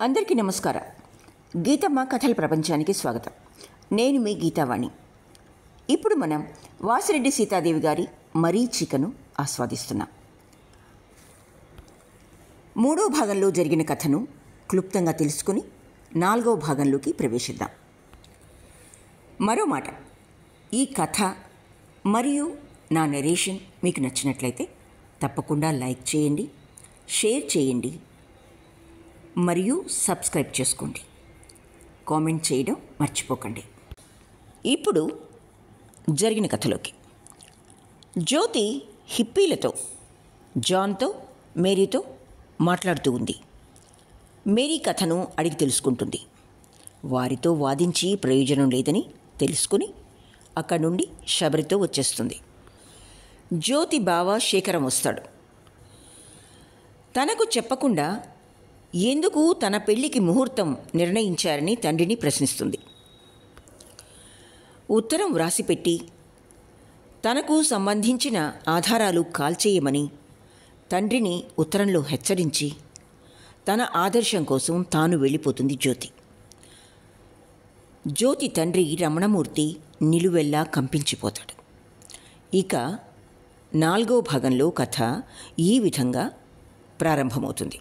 అందరికీ నమస్కారం గీతమ్మ కథల ప్రపంచానికి స్వాగతం నేను మీ గీతావాణి ఇప్పుడు మనం వాసిరెడ్డి సీతాదేవి గారి మరీచికను ఆస్వాదిస్తున్నాం మూడో భాగంలో జరిగిన కథను క్లుప్తంగా తెలుసుకుని నాలుగో భాగంలోకి ప్రవేశిద్దాం మరో మాట ఈ కథ మరియు నా నెరేషన్ మీకు నచ్చినట్లయితే తప్పకుండా లైక్ చేయండి షేర్ చేయండి మరియు సబ్స్క్రైబ్ చేసుకోండి కామెంట్ చేయడం మర్చిపోకండి ఇప్పుడు జరిగిన కథలోకి జ్యోతి హిప్పీలతో జాన్తో మేరీతో మాట్లాడుతూ ఉంది మేరీ కథను అడిగి తెలుసుకుంటుంది వారితో వాదించి ప్రయోజనం లేదని తెలుసుకుని అక్కడి నుండి శబరితో వచ్చేస్తుంది జ్యోతి బావ శేఖరం వస్తాడు తనకు చెప్పకుండా ఎందుకు తన పెళ్లికి ముహూర్తం నిర్ణయించారని తండ్రిని ప్రశ్నిస్తుంది ఉత్తరం వ్రాసిపెట్టి తనకు సంబంధించిన ఆధారాలు కాల్చేయమని తండ్రిని ఉత్తరంలో హెచ్చరించి తన ఆదర్శం కోసం తాను వెళ్ళిపోతుంది జ్యోతి జ్యోతి తండ్రి రమణమూర్తి నిలువెల్లా కంపించిపోతాడు ఇక నాలుగో భాగంలో కథ ఈ విధంగా ప్రారంభమవుతుంది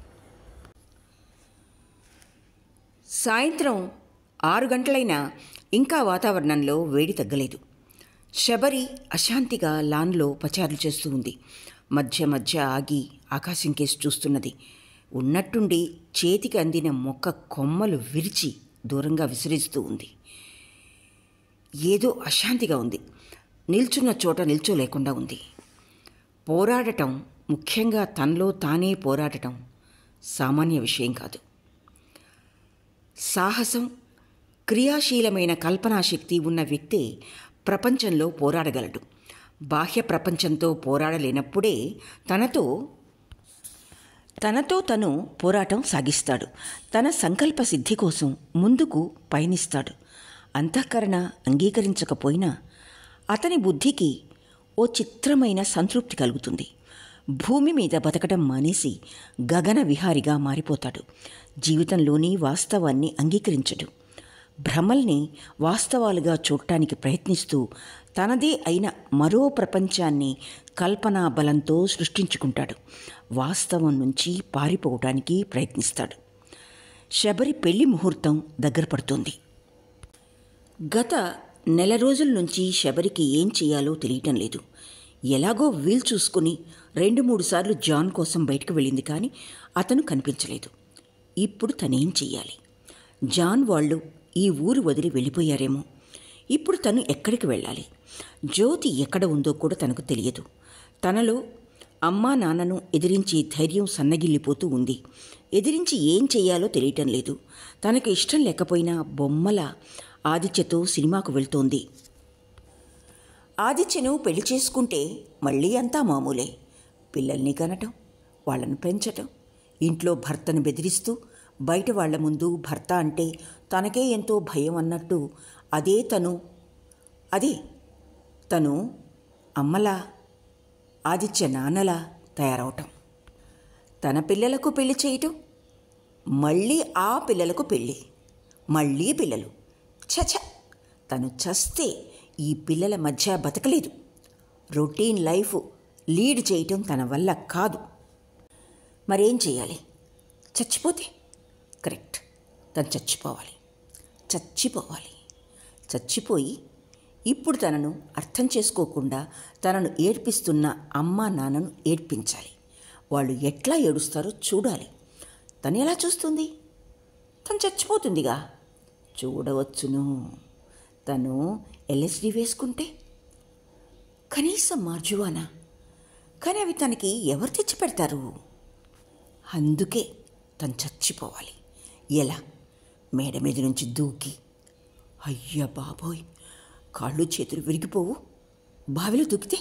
సాయంత్రం ఆరు గంటలైనా ఇంకా వాతావరణంలో వేడి తగ్గలేదు శబరి అశాంతిగా లాన్లో పచారులు చేస్తూ ఉంది మధ్య మధ్య ఆగి ఆకాశం కేసి చూస్తున్నది ఉన్నట్టుండి చేతికి అందిన మొక్క కొమ్మలు విరిచి దూరంగా విసిరిస్తూ ఉంది ఏదో అశాంతిగా ఉంది నిల్చున్న చోట నిల్చోలేకుండా ఉంది పోరాడటం ముఖ్యంగా తనలో తానే పోరాడటం సామాన్య విషయం కాదు సాహసం క్రియాశీలమైన కల్పనాశక్తి ఉన్న వ్యక్తే ప్రపంచంలో పోరాడగలడు బాహ్య ప్రపంచంతో పోరాడలేనప్పుడే తనతో తనతో తను పోరాటం సాగిస్తాడు తన సంకల్ప సిద్ధి కోసం ముందుకు పయనిస్తాడు అంతఃకరణ అంగీకరించకపోయినా అతని బుద్ధికి ఓ చిత్రమైన సంతృప్తి కలుగుతుంది భూమి మీద బతకడం మానేసి గగన విహారిగా మారిపోతాడు జీవితంలోని వాస్తవాన్ని అంగీకరించడు భ్రమల్ని వాస్తవాలుగా చూడటానికి ప్రయత్నిస్తూ తనదే అయిన మరో ప్రపంచాన్ని కల్పనా బలంతో సృష్టించుకుంటాడు వాస్తవం నుంచి పారిపోవటానికి ప్రయత్నిస్తాడు శబరి పెళ్లి ముహూర్తం దగ్గర పడుతుంది గత నెల రోజుల నుంచి శబరికి ఏం చేయాలో తెలియటం లేదు ఎలాగో వీలు చూసుకుని రెండు మూడు సార్లు జాన్ కోసం బయటకు వెళ్ళింది కానీ అతను కనిపించలేదు ఇప్పుడు తనేం చెయ్యాలి జాన్ వాళ్ళు ఈ ఊరు వదిలి వెళ్ళిపోయారేమో ఇప్పుడు తను ఎక్కడికి వెళ్ళాలి జ్యోతి ఎక్కడ ఉందో కూడా తనకు తెలియదు తనలో అమ్మా నాన్నను ఎదిరించి ధైర్యం సన్నగిల్లిపోతూ ఉంది ఎదిరించి ఏం చెయ్యాలో తెలియటం లేదు తనకు ఇష్టం లేకపోయినా బొమ్మల ఆదిత్యతో సినిమాకు వెళ్తోంది ఆదిత్యను పెళ్లి చేసుకుంటే మళ్ళీ అంతా మామూలే పిల్లల్ని కనటం వాళ్ళను పెంచటం ఇంట్లో భర్తను బెదిరిస్తూ బయట వాళ్ళ ముందు భర్త అంటే తనకే ఎంతో భయం అన్నట్టు అదే తను అదే తను అమ్మలా ఆదిత్య నాన్నలా తయారవటం తన పిల్లలకు పెళ్లి చేయటం మళ్ళీ ఆ పిల్లలకు పెళ్ళి మళ్ళీ పిల్లలు చచ తను చస్తే ఈ పిల్లల మధ్య బతకలేదు రొటీన్ లైఫ్ లీడ్ చేయటం తన వల్ల కాదు మరేం చేయాలి చచ్చిపోతే కరెక్ట్ తను చచ్చిపోవాలి చచ్చిపోవాలి చచ్చిపోయి ఇప్పుడు తనను అర్థం చేసుకోకుండా తనను ఏడ్పిస్తున్న అమ్మా నాన్నను ఏడ్పించాలి వాళ్ళు ఎట్లా ఏడుస్తారో చూడాలి తను ఎలా చూస్తుంది తను చచ్చిపోతుందిగా చూడవచ్చును తను ఎల్ఎస్డి వేసుకుంటే కనీసం మార్జువానా కానీ అవి తనకి ఎవరు తెచ్చి పెడతారు అందుకే తను చచ్చిపోవాలి ఎలా మేడ మీద నుంచి దూకి అయ్య బాబోయ్ కాళ్ళు చేతులు విరిగిపోవు బావిలో దూకితే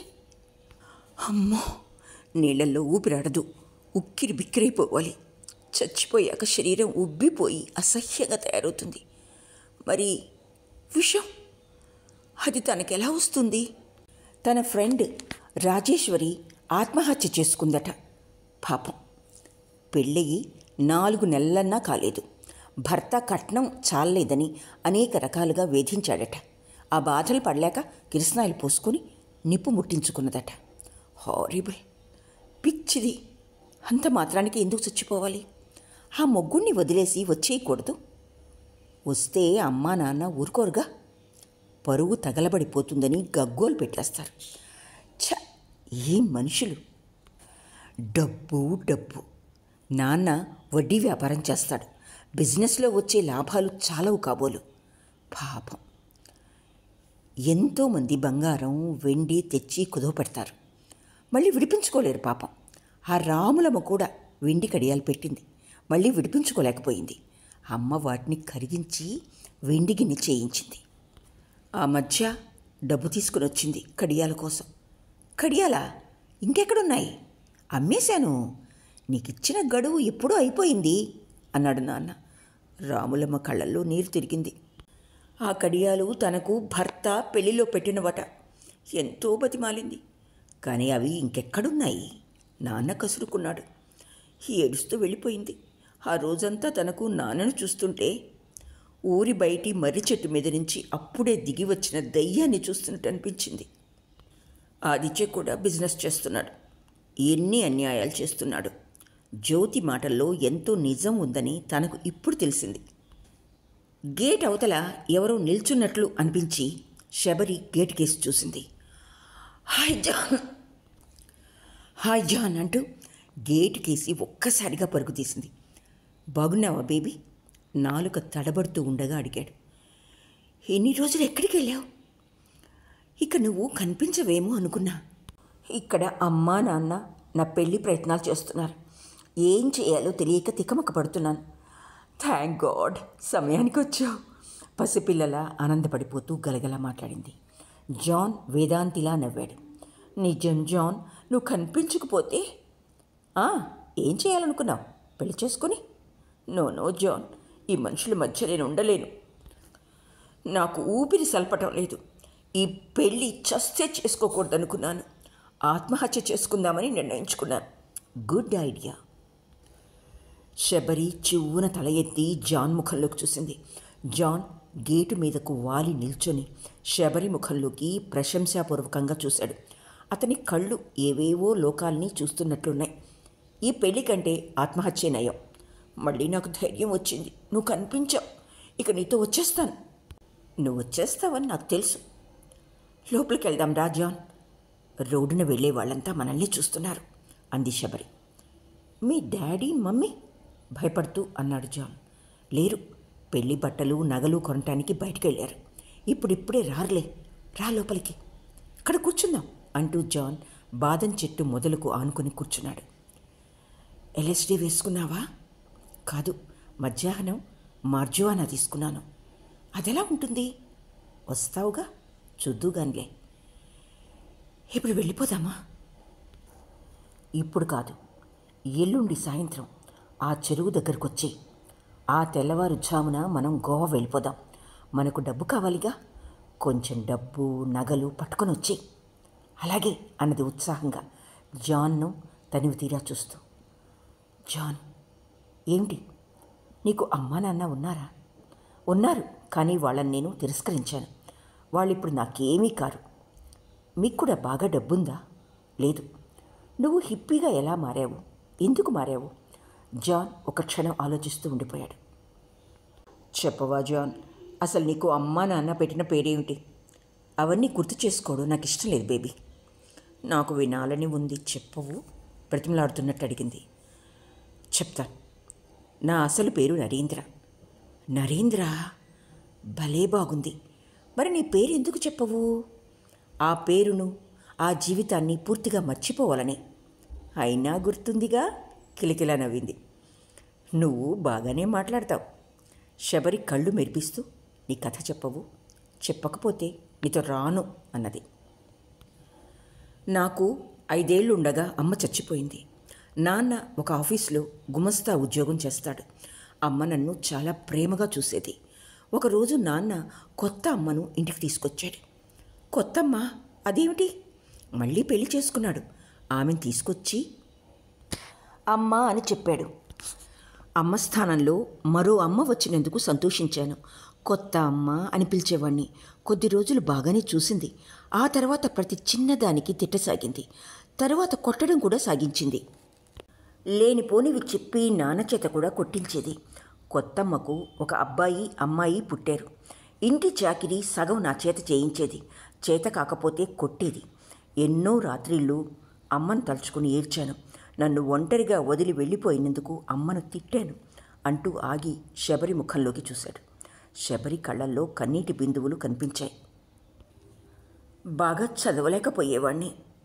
అమ్మో నీళ్ళల్లో ఊపిరాడదు ఉక్కిరి బిక్కిరైపోవాలి చచ్చిపోయాక శరీరం ఉబ్బిపోయి అసహ్యంగా తయారవుతుంది మరి విషం అది తనకెలా వస్తుంది తన ఫ్రెండ్ రాజేశ్వరి ఆత్మహత్య చేసుకుందట పాపం పెళ్ళయి నాలుగు నెలలన్నా కాలేదు భర్త కట్నం చాలలేదని అనేక రకాలుగా వేధించాడట ఆ బాధలు పడలేక కిరసనాయిలు పోసుకొని నిప్పు ముట్టించుకున్నదట హారిబుల్ పిచ్చిది అంత మాత్రానికి ఎందుకు చచ్చిపోవాలి ఆ మొగ్గుణ్ణి వదిలేసి వచ్చేయకూడదు వస్తే అమ్మా నాన్న ఊరుకోరుగా పరువు తగలబడిపోతుందని గగ్గోలు పెట్టేస్తారు ఛ ఏం మనుషులు డబ్బు డబ్బు నాన్న వడ్డీ వ్యాపారం చేస్తాడు బిజినెస్లో వచ్చే లాభాలు చాలవు కాబోలు పాపం ఎంతోమంది బంగారం వెండి తెచ్చి కుదవ పెడతారు మళ్ళీ విడిపించుకోలేరు పాపం ఆ రాములమ్మ కూడా వెండి కడియాలు పెట్టింది మళ్ళీ విడిపించుకోలేకపోయింది అమ్మ వాటిని కరిగించి వెండి గిన్నె చేయించింది ఆ మధ్య డబ్బు తీసుకుని వచ్చింది కడియాల కోసం కడియాలా ఇంకెక్కడున్నాయి అమ్మేశాను నీకిచ్చిన గడువు ఎప్పుడూ అయిపోయింది అన్నాడు నాన్న రాములమ్మ కళ్ళల్లో నీరు తిరిగింది ఆ కడియాలు తనకు భర్త పెళ్లిలో పెట్టినవట ఎంతో బతిమాలింది కానీ అవి ఇంకెక్కడున్నాయి నాన్న కసురుకున్నాడు ఏడుస్తూ వెళ్ళిపోయింది ఆ రోజంతా తనకు నాన్నను చూస్తుంటే ఊరి బయటి మర్రి చెట్టు మీద నుంచి అప్పుడే దిగి వచ్చిన దయ్యాన్ని చూస్తున్నట్టు అనిపించింది ఆదిత్య కూడా బిజినెస్ చేస్తున్నాడు ఎన్ని అన్యాయాలు చేస్తున్నాడు జ్యోతి మాటల్లో ఎంతో నిజం ఉందని తనకు ఇప్పుడు తెలిసింది గేట్ అవతల ఎవరో నిల్చున్నట్లు అనిపించి శబరి గేట్ కేసి చూసింది హాయ్ జాన్ హాయ్ జాన్ అంటూ గేటు కేసి ఒక్కసారిగా పరుగు తీసింది బాగున్నావా బేబీ నాలుక తడబడుతూ ఉండగా అడిగాడు ఎన్ని రోజులు ఎక్కడికి వెళ్ళావు ఇక నువ్వు కనిపించవేమో అనుకున్నా ఇక్కడ అమ్మా నాన్న నా పెళ్లి ప్రయత్నాలు చేస్తున్నారు ఏం చేయాలో తెలియక తికమక పడుతున్నాను థ్యాంక్ గాడ్ సమయానికి వచ్చావు పసిపిల్లల ఆనందపడిపోతూ గలగల మాట్లాడింది జాన్ వేదాంతిలా నవ్వాడు నిజం జాన్ నువ్వు కనిపించకపోతే "ఆ, ఏం చేయాలనుకున్నావు పెళ్లి చేసుకుని నో నో జాన్ ఈ మనుషుల మధ్య నేను ఉండలేను నాకు ఊపిరి సల్పటం లేదు ఈ పెళ్ళి చస్తే చేసుకోకూడదనుకున్నాను ఆత్మహత్య చేసుకుందామని నిర్ణయించుకున్నాను గుడ్ ఐడియా శబరి చివ్వున తల ఎత్తి జాన్ ముఖంలోకి చూసింది జాన్ గేటు మీదకు వాలి నిల్చొని శబరి ముఖంలోకి ప్రశంసాపూర్వకంగా చూశాడు అతని కళ్ళు ఏవేవో లోకాల్ని చూస్తున్నట్లున్నాయి ఈ పెళ్లి కంటే ఆత్మహత్యే నయం మళ్ళీ నాకు ధైర్యం వచ్చింది నువ్వు కనిపించావు ఇక నీతో వచ్చేస్తాను నువ్వు వచ్చేస్తావని నాకు తెలుసు లోపలికి వెళ్దాం రా జాన్ రోడ్డున వెళ్ళే వాళ్ళంతా మనల్ని చూస్తున్నారు అంది శబరి మీ డాడీ మమ్మీ భయపడుతూ అన్నాడు జాన్ లేరు పెళ్లి బట్టలు నగలు కొనటానికి బయటికి వెళ్ళారు ఇప్పుడిప్పుడే రారులే రా లోపలికి ఇక్కడ కూర్చుందాం అంటూ జాన్ బాదం చెట్టు మొదలకు ఆనుకొని కూర్చున్నాడు ఎల్ఎస్డి వేసుకున్నావా కాదు మధ్యాహ్నం మార్జువానా తీసుకున్నాను అదెలా ఉంటుంది వస్తావుగా చూద్దుగానిలే ఇప్పుడు వెళ్ళిపోదామా ఇప్పుడు కాదు ఎల్లుండి సాయంత్రం ఆ చెరువు దగ్గరకు వచ్చి ఆ తెల్లవారుజామున మనం గోవా వెళ్ళిపోదాం మనకు డబ్బు కావాలిగా కొంచెం డబ్బు నగలు పట్టుకొని వచ్చి అలాగే అన్నది ఉత్సాహంగా జాన్ను తనివి తీరా చూస్తూ జాన్ ఏమిటి నీకు అమ్మా నాన్న ఉన్నారా ఉన్నారు కానీ వాళ్ళని నేను తిరస్కరించాను వాళ్ళు ఇప్పుడు నాకేమీ కారు మీకు కూడా బాగా డబ్బుందా లేదు నువ్వు హిప్పీగా ఎలా మారావు ఎందుకు మారావు జాన్ ఒక క్షణం ఆలోచిస్తూ ఉండిపోయాడు చెప్పవా జాన్ అసలు నీకు అమ్మా నాన్న పెట్టిన పేరేమిటి అవన్నీ గుర్తు చేసుకోవడం నాకు ఇష్టం లేదు బేబీ నాకు వినాలని ఉంది చెప్పవు బ్రతిమలాడుతున్నట్టు అడిగింది చెప్తాను నా అసలు పేరు నరేంద్ర నరేంద్ర భలే బాగుంది మరి నీ పేరు ఎందుకు చెప్పవు ఆ పేరును ఆ జీవితాన్ని పూర్తిగా మర్చిపోవాలని అయినా గుర్తుందిగా కిలకిలా నవ్వింది నువ్వు బాగానే మాట్లాడతావు శబరి కళ్ళు మెరిపిస్తూ నీ కథ చెప్పవు చెప్పకపోతే నీతో రాను అన్నది నాకు ఐదేళ్లు ఉండగా అమ్మ చచ్చిపోయింది నాన్న ఒక ఆఫీస్లో గుమస్తా ఉద్యోగం చేస్తాడు అమ్మ నన్ను చాలా ప్రేమగా చూసేది ఒకరోజు నాన్న కొత్త అమ్మను ఇంటికి తీసుకొచ్చాడు కొత్తమ్మ అదేమిటి మళ్ళీ పెళ్లి చేసుకున్నాడు ఆమెను తీసుకొచ్చి అమ్మ అని చెప్పాడు అమ్మ స్థానంలో మరో అమ్మ వచ్చినందుకు సంతోషించాను కొత్త అమ్మ అని పిలిచేవాణ్ణి కొద్ది రోజులు బాగానే చూసింది ఆ తర్వాత ప్రతి చిన్నదానికి తిట్టసాగింది తర్వాత కొట్టడం కూడా సాగించింది లేనిపోనివి చెప్పి నాన్న చేత కూడా కొట్టించేది కొత్తమ్మకు ఒక అబ్బాయి అమ్మాయి పుట్టారు ఇంటి చాకిరి సగం నా చేత చేయించేది చేత కాకపోతే కొట్టేది ఎన్నో రాత్రిళ్ళు అమ్మను తలుచుకుని ఏడ్చాను నన్ను ఒంటరిగా వదిలి వెళ్ళిపోయినందుకు అమ్మను తిట్టాను అంటూ ఆగి శబరి ముఖంలోకి చూశాడు శబరి కళ్ళల్లో కన్నీటి బిందువులు కనిపించాయి బాగా చదవలేకపోయేవాణ్ణి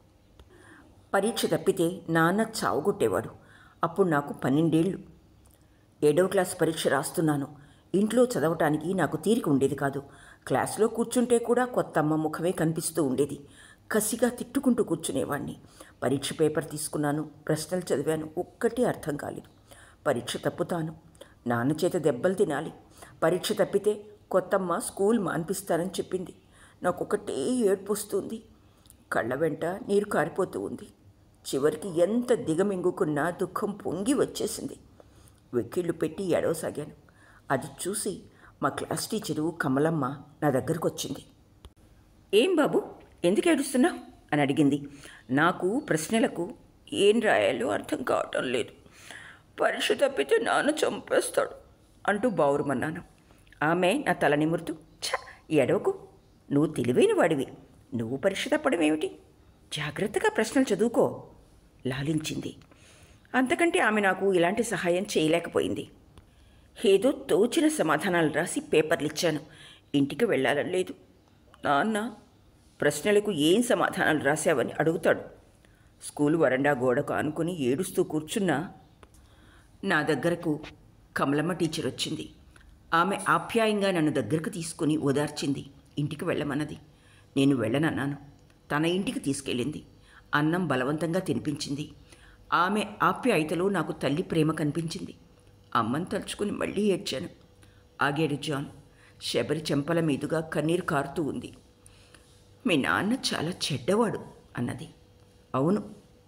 పరీక్ష తప్పితే నాన్న చావుగొట్టేవాడు అప్పుడు నాకు పన్నెండేళ్ళు ఏడో క్లాస్ పరీక్ష రాస్తున్నాను ఇంట్లో చదవటానికి నాకు తీరిక ఉండేది కాదు క్లాస్లో కూర్చుంటే కూడా కొత్త అమ్మ ముఖమే కనిపిస్తూ ఉండేది కసిగా తిట్టుకుంటూ కూర్చునేవాణ్ణి పరీక్ష పేపర్ తీసుకున్నాను ప్రశ్నలు చదివాను ఒక్కటి అర్థం కాలేదు పరీక్ష తప్పుతాను నాన్న చేత దెబ్బలు తినాలి పరీక్ష తప్పితే కొత్తమ్మ స్కూల్ మాన్పిస్తానని చెప్పింది నాకు ఒకటే ఏడ్పు వస్తుంది కళ్ళ వెంట నీరు కారిపోతూ ఉంది చివరికి ఎంత దిగమింగుకున్నా దుఃఖం పొంగి వచ్చేసింది వెక్కిళ్ళు పెట్టి ఎడవసాగాను అది చూసి మా క్లాస్ టీచరు కమలమ్మ నా దగ్గరకు వచ్చింది ఏం బాబు ఎందుకు ఏడుస్తున్నావు అని అడిగింది నాకు ప్రశ్నలకు ఏం రాయాలో అర్థం కావటం లేదు పరీక్ష తప్పితే నాన్న చంపేస్తాడు అంటూ బావురుమన్నాను ఆమె నా తల నిమురుతూ ఛ ఎడవకు నువ్వు తెలివైన వాడివి నువ్వు పరీక్ష తప్పడం ఏమిటి జాగ్రత్తగా ప్రశ్నలు చదువుకో లాలించింది అంతకంటే ఆమె నాకు ఇలాంటి సహాయం చేయలేకపోయింది ఏదో తోచిన సమాధానాలు రాసి పేపర్లు ఇచ్చాను ఇంటికి వెళ్ళాలని లేదు నాన్న ప్రశ్నలకు ఏం సమాధానాలు రాశావని అడుగుతాడు స్కూల్ వరండా గోడకు ఆనుకుని ఏడుస్తూ కూర్చున్నా నా దగ్గరకు కమలమ్మ టీచర్ వచ్చింది ఆమె ఆప్యాయంగా నన్ను దగ్గరకు తీసుకుని ఓదార్చింది ఇంటికి వెళ్ళమన్నది నేను వెళ్ళనన్నాను తన ఇంటికి తీసుకెళ్ళింది అన్నం బలవంతంగా తినిపించింది ఆమె ఆప్యాయతలో నాకు తల్లి ప్రేమ కనిపించింది అమ్మని తలుచుకుని మళ్ళీ ఏడ్చాను ఆగాడు జాన్ శబరి చెంపల మీదుగా కన్నీరు కారుతూ ఉంది మీ నాన్న చాలా చెడ్డవాడు అన్నది అవును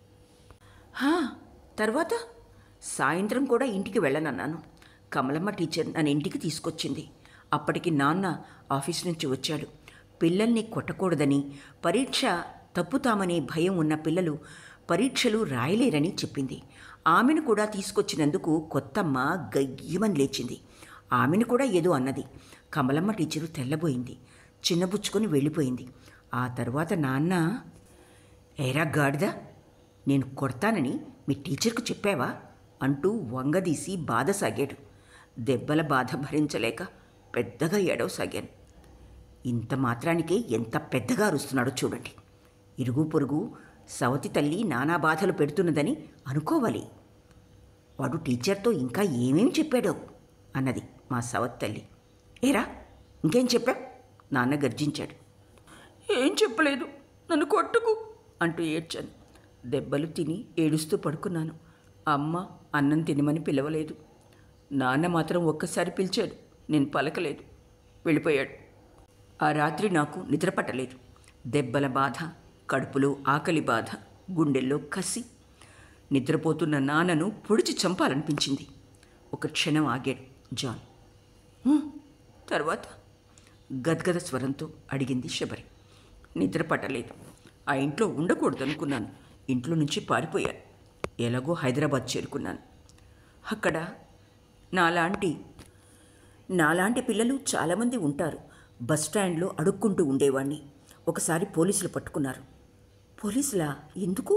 హా తర్వాత సాయంత్రం కూడా ఇంటికి వెళ్ళనన్నాను కమలమ్మ టీచర్ నన్ను ఇంటికి తీసుకొచ్చింది అప్పటికి నాన్న ఆఫీస్ నుంచి వచ్చాడు పిల్లల్ని కొట్టకూడదని పరీక్ష తప్పుతామనే భయం ఉన్న పిల్లలు పరీక్షలు రాయలేరని చెప్పింది ఆమెను కూడా తీసుకొచ్చినందుకు కొత్తమ్మ గయ్యమని లేచింది ఆమెను కూడా ఏదో అన్నది కమలమ్మ టీచరు తెల్లబోయింది చిన్నబుచ్చుకొని వెళ్ళిపోయింది ఆ తర్వాత నాన్న ఏరా గాడిదా నేను కొడతానని మీ టీచర్కు చెప్పావా అంటూ వంగదీసి బాధ సాగాడు దెబ్బల బాధ భరించలేక పెద్దగా ఏడవసాగాను ఇంత మాత్రానికే ఎంత పెద్దగా అరుస్తున్నాడో చూడండి ఇరుగు పొరుగు సవతి తల్లి నానా బాధలు పెడుతున్నదని అనుకోవాలి వాడు టీచర్తో ఇంకా ఏమేం చెప్పాడో అన్నది మా సవతి తల్లి ఏరా ఇంకేం చెప్పా నాన్న గర్జించాడు ఏం చెప్పలేదు నన్ను కొట్టుకు అంటూ ఏడ్చాను దెబ్బలు తిని ఏడుస్తూ పడుకున్నాను అమ్మ అన్నం తినమని పిలవలేదు నాన్న మాత్రం ఒక్కసారి పిలిచాడు నేను పలకలేదు వెళ్ళిపోయాడు ఆ రాత్రి నాకు నిద్ర పట్టలేదు దెబ్బల బాధ కడుపులో ఆకలి బాధ గుండెల్లో కసి నిద్రపోతున్న నాన్నను పొడిచి చంపాలనిపించింది ఒక క్షణం ఆగాడు జాన్ "హ్మ్, తర్వాత గద్గద స్వరంతో అడిగింది శబరి నిద్ర పట్టలేదు ఆ ఇంట్లో ఉండకూడదనుకున్నాను ఇంట్లో నుంచి పారిపోయాను ఎలాగో హైదరాబాద్ చేరుకున్నాను అక్కడ నాలాంటి నాలాంటి పిల్లలు చాలామంది ఉంటారు బస్ స్టాండ్లో అడుక్కుంటూ ఉండేవాణ్ణి ఒకసారి పోలీసులు పట్టుకున్నారు పోలీసులా ఎందుకు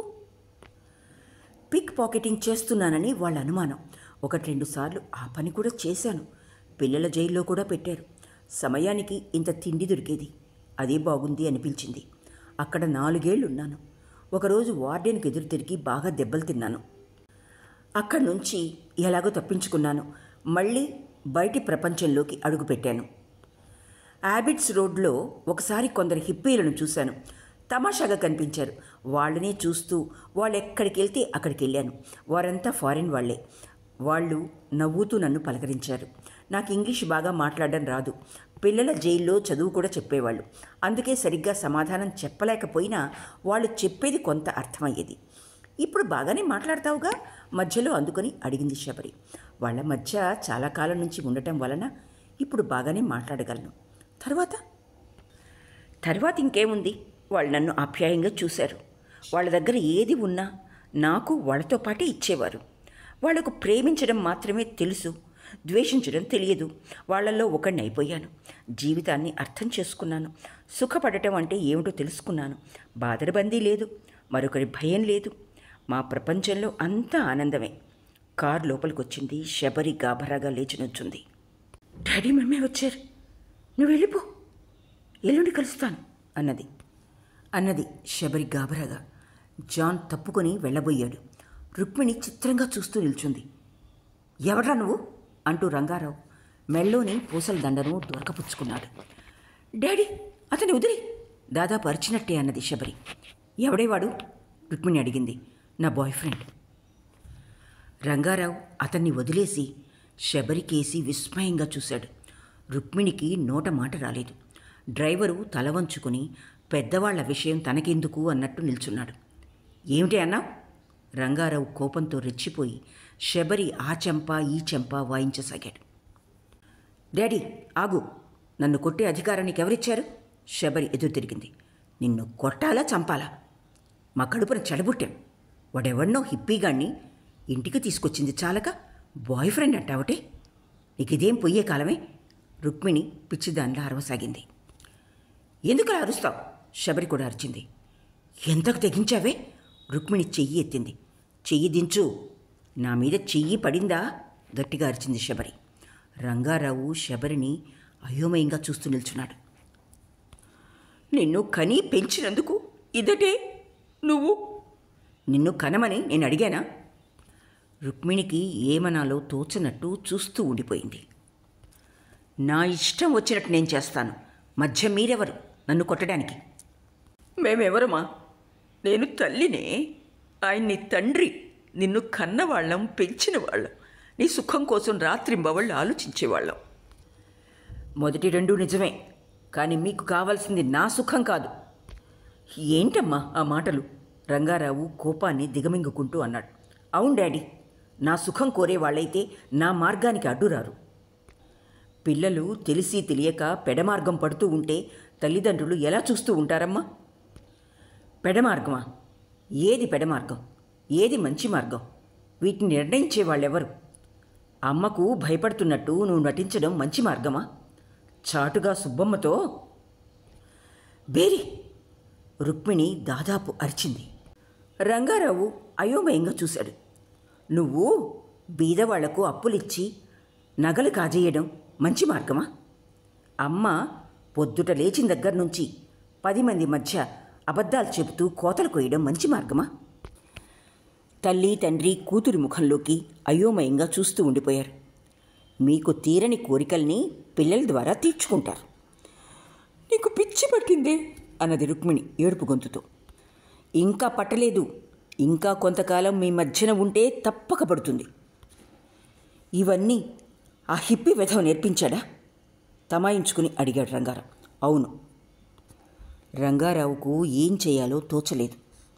పిక్ పాకెటింగ్ చేస్తున్నానని వాళ్ళ అనుమానం ఒకటి రెండు సార్లు ఆ పని కూడా చేశాను పిల్లల జైల్లో కూడా పెట్టారు సమయానికి ఇంత తిండి దొరికేది అదే బాగుంది అనిపించింది అక్కడ నాలుగేళ్లు ఉన్నాను ఒకరోజు వార్డెన్కి ఎదురు తిరిగి బాగా దెబ్బలు తిన్నాను అక్కడి నుంచి ఎలాగో తప్పించుకున్నాను మళ్ళీ బయటి ప్రపంచంలోకి అడుగుపెట్టాను యాబిట్స్ రోడ్లో ఒకసారి కొందరు హిప్పీలను చూశాను తమాషాగా కనిపించారు వాళ్ళనే చూస్తూ వాళ్ళు ఎక్కడికి వెళ్తే అక్కడికి వెళ్ళాను వారంతా ఫారిన్ వాళ్ళే వాళ్ళు నవ్వుతూ నన్ను పలకరించారు నాకు ఇంగ్లీష్ బాగా మాట్లాడడం రాదు పిల్లల జైల్లో చదువు కూడా చెప్పేవాళ్ళు అందుకే సరిగ్గా సమాధానం చెప్పలేకపోయినా వాళ్ళు చెప్పేది కొంత అర్థమయ్యేది ఇప్పుడు బాగానే మాట్లాడతావుగా మధ్యలో అందుకొని అడిగింది శబరి వాళ్ళ మధ్య చాలా కాలం నుంచి ఉండటం వలన ఇప్పుడు బాగానే మాట్లాడగలను తర్వాత తర్వాత ఇంకేముంది వాళ్ళు నన్ను ఆప్యాయంగా చూశారు వాళ్ళ దగ్గర ఏది ఉన్నా నాకు వాళ్ళతో పాటే ఇచ్చేవారు వాళ్లకు ప్రేమించడం మాత్రమే తెలుసు ద్వేషించడం తెలియదు వాళ్ళల్లో ఒకడిని అయిపోయాను జీవితాన్ని అర్థం చేసుకున్నాను సుఖపడటం అంటే ఏమిటో తెలుసుకున్నాను బాదరబందీ లేదు మరొకరి భయం లేదు మా ప్రపంచంలో అంతా ఆనందమే కారు లోపలికి వచ్చింది శబరి గాభరాగా లేచి నుంచుంది డాడీ మమ్మీ వచ్చారు నువ్వు వెళ్ళిపో ఎల్లుండి కలుస్తాను అన్నది అన్నది శబరి గాబరాగా జాన్ తప్పుకొని వెళ్ళబోయాడు రుక్మిణి చిత్రంగా చూస్తూ నిల్చుంది ఎవడ్రా నువ్వు అంటూ రంగారావు మెళ్ళోని పూసల దండను దొరకపుచ్చుకున్నాడు డాడీ అతని వదిలి దాదాపు అరిచినట్టే అన్నది శబరి ఎవడేవాడు రుక్మిణి అడిగింది నా బాయ్ ఫ్రెండ్ రంగారావు అతన్ని వదిలేసి శబరికేసి విస్మయంగా చూశాడు రుక్మిణికి నోట మాట రాలేదు డ్రైవరు తల వంచుకుని పెద్దవాళ్ల విషయం తనకెందుకు అన్నట్టు నిల్చున్నాడు ఏమిటి అన్నావు రంగారావు కోపంతో రెచ్చిపోయి శబరి ఆ చెంప ఈ చెంప వాయించసాగాడు డాడీ ఆగు నన్ను కొట్టే అధికారం నీకెవరిచ్చారు శబరి ఎదురు తిరిగింది నిన్ను కొట్టాలా చంపాలా మా కడుపున చెడబుట్టాం వాడెవన్నో హిప్పీగాణ్ణి ఇంటికి తీసుకొచ్చింది చాలక బాయ్ ఫ్రెండ్ అంటావటే నీకు ఇదేం పొయ్యే కాలమే రుక్మిణి పిచ్చిదానిలా అరవసాగింది ఎందుకు అలా అరుస్తావు శబరి కూడా అరిచింది ఎంతకు తెగించావే రుక్మిణి చెయ్యి ఎత్తింది చెయ్యి దించు నా మీద చెయ్యి పడిందా గట్టిగా అరిచింది శబరి రంగారావు శబరిని అయోమయంగా చూస్తూ నిల్చున్నాడు నిన్ను కని పెంచినందుకు ఇదటే నువ్వు నిన్ను కనమని నేను అడిగానా రుక్మిణికి ఏమనాలో తోచనట్టు చూస్తూ ఉండిపోయింది నా ఇష్టం వచ్చినట్టు నేను చేస్తాను మధ్య మీరెవరు నన్ను కొట్టడానికి మేమెవరమా నేను తల్లినే ఆయన్ని తండ్రి నిన్ను కన్నవాళ్ళం పెంచిన వాళ్ళం నీ సుఖం కోసం రాత్రింబవళ్ళు ఆలోచించేవాళ్ళం మొదటి రెండు నిజమే కానీ మీకు కావాల్సింది నా సుఖం కాదు ఏంటమ్మా ఆ మాటలు రంగారావు కోపాన్ని దిగమింగుకుంటూ అన్నాడు అవును డాడీ నా సుఖం కోరే వాళ్ళైతే నా మార్గానికి అడ్డురారు పిల్లలు తెలిసి తెలియక పెడమార్గం పడుతూ ఉంటే తల్లిదండ్రులు ఎలా చూస్తూ ఉంటారమ్మా పెడమార్గమా ఏది పెడమార్గం ఏది మంచి మార్గం వీటిని నిర్ణయించే వాళ్ళెవరు అమ్మకు భయపడుతున్నట్టు నువ్వు నటించడం మంచి మార్గమా చాటుగా సుబ్బమ్మతో బేరి రుక్మిణి దాదాపు అరిచింది రంగారావు అయోమయంగా చూశాడు నువ్వు బీదవాళ్లకు అప్పులిచ్చి నగలు కాజేయడం మంచి మార్గమా అమ్మ పొద్దుట లేచిన దగ్గర నుంచి పది మంది మధ్య అబద్ధాలు చెబుతూ కోతలు కొయ్యడం మంచి మార్గమా తల్లి తండ్రి కూతురి ముఖంలోకి అయోమయంగా చూస్తూ ఉండిపోయారు మీకు తీరని కోరికల్ని పిల్లల ద్వారా తీర్చుకుంటారు నీకు పిచ్చి పట్టిందే అన్నది రుక్మిణి ఏడుపు గొంతుతో ఇంకా పట్టలేదు ఇంకా కొంతకాలం మీ మధ్యన ఉంటే తప్పక పడుతుంది ఇవన్నీ ఆ హిప్పి వెధవ నేర్పించాడా తమాయించుకుని అడిగాడు రంగారావు అవును రంగారావుకు ఏం చేయాలో తోచలేదు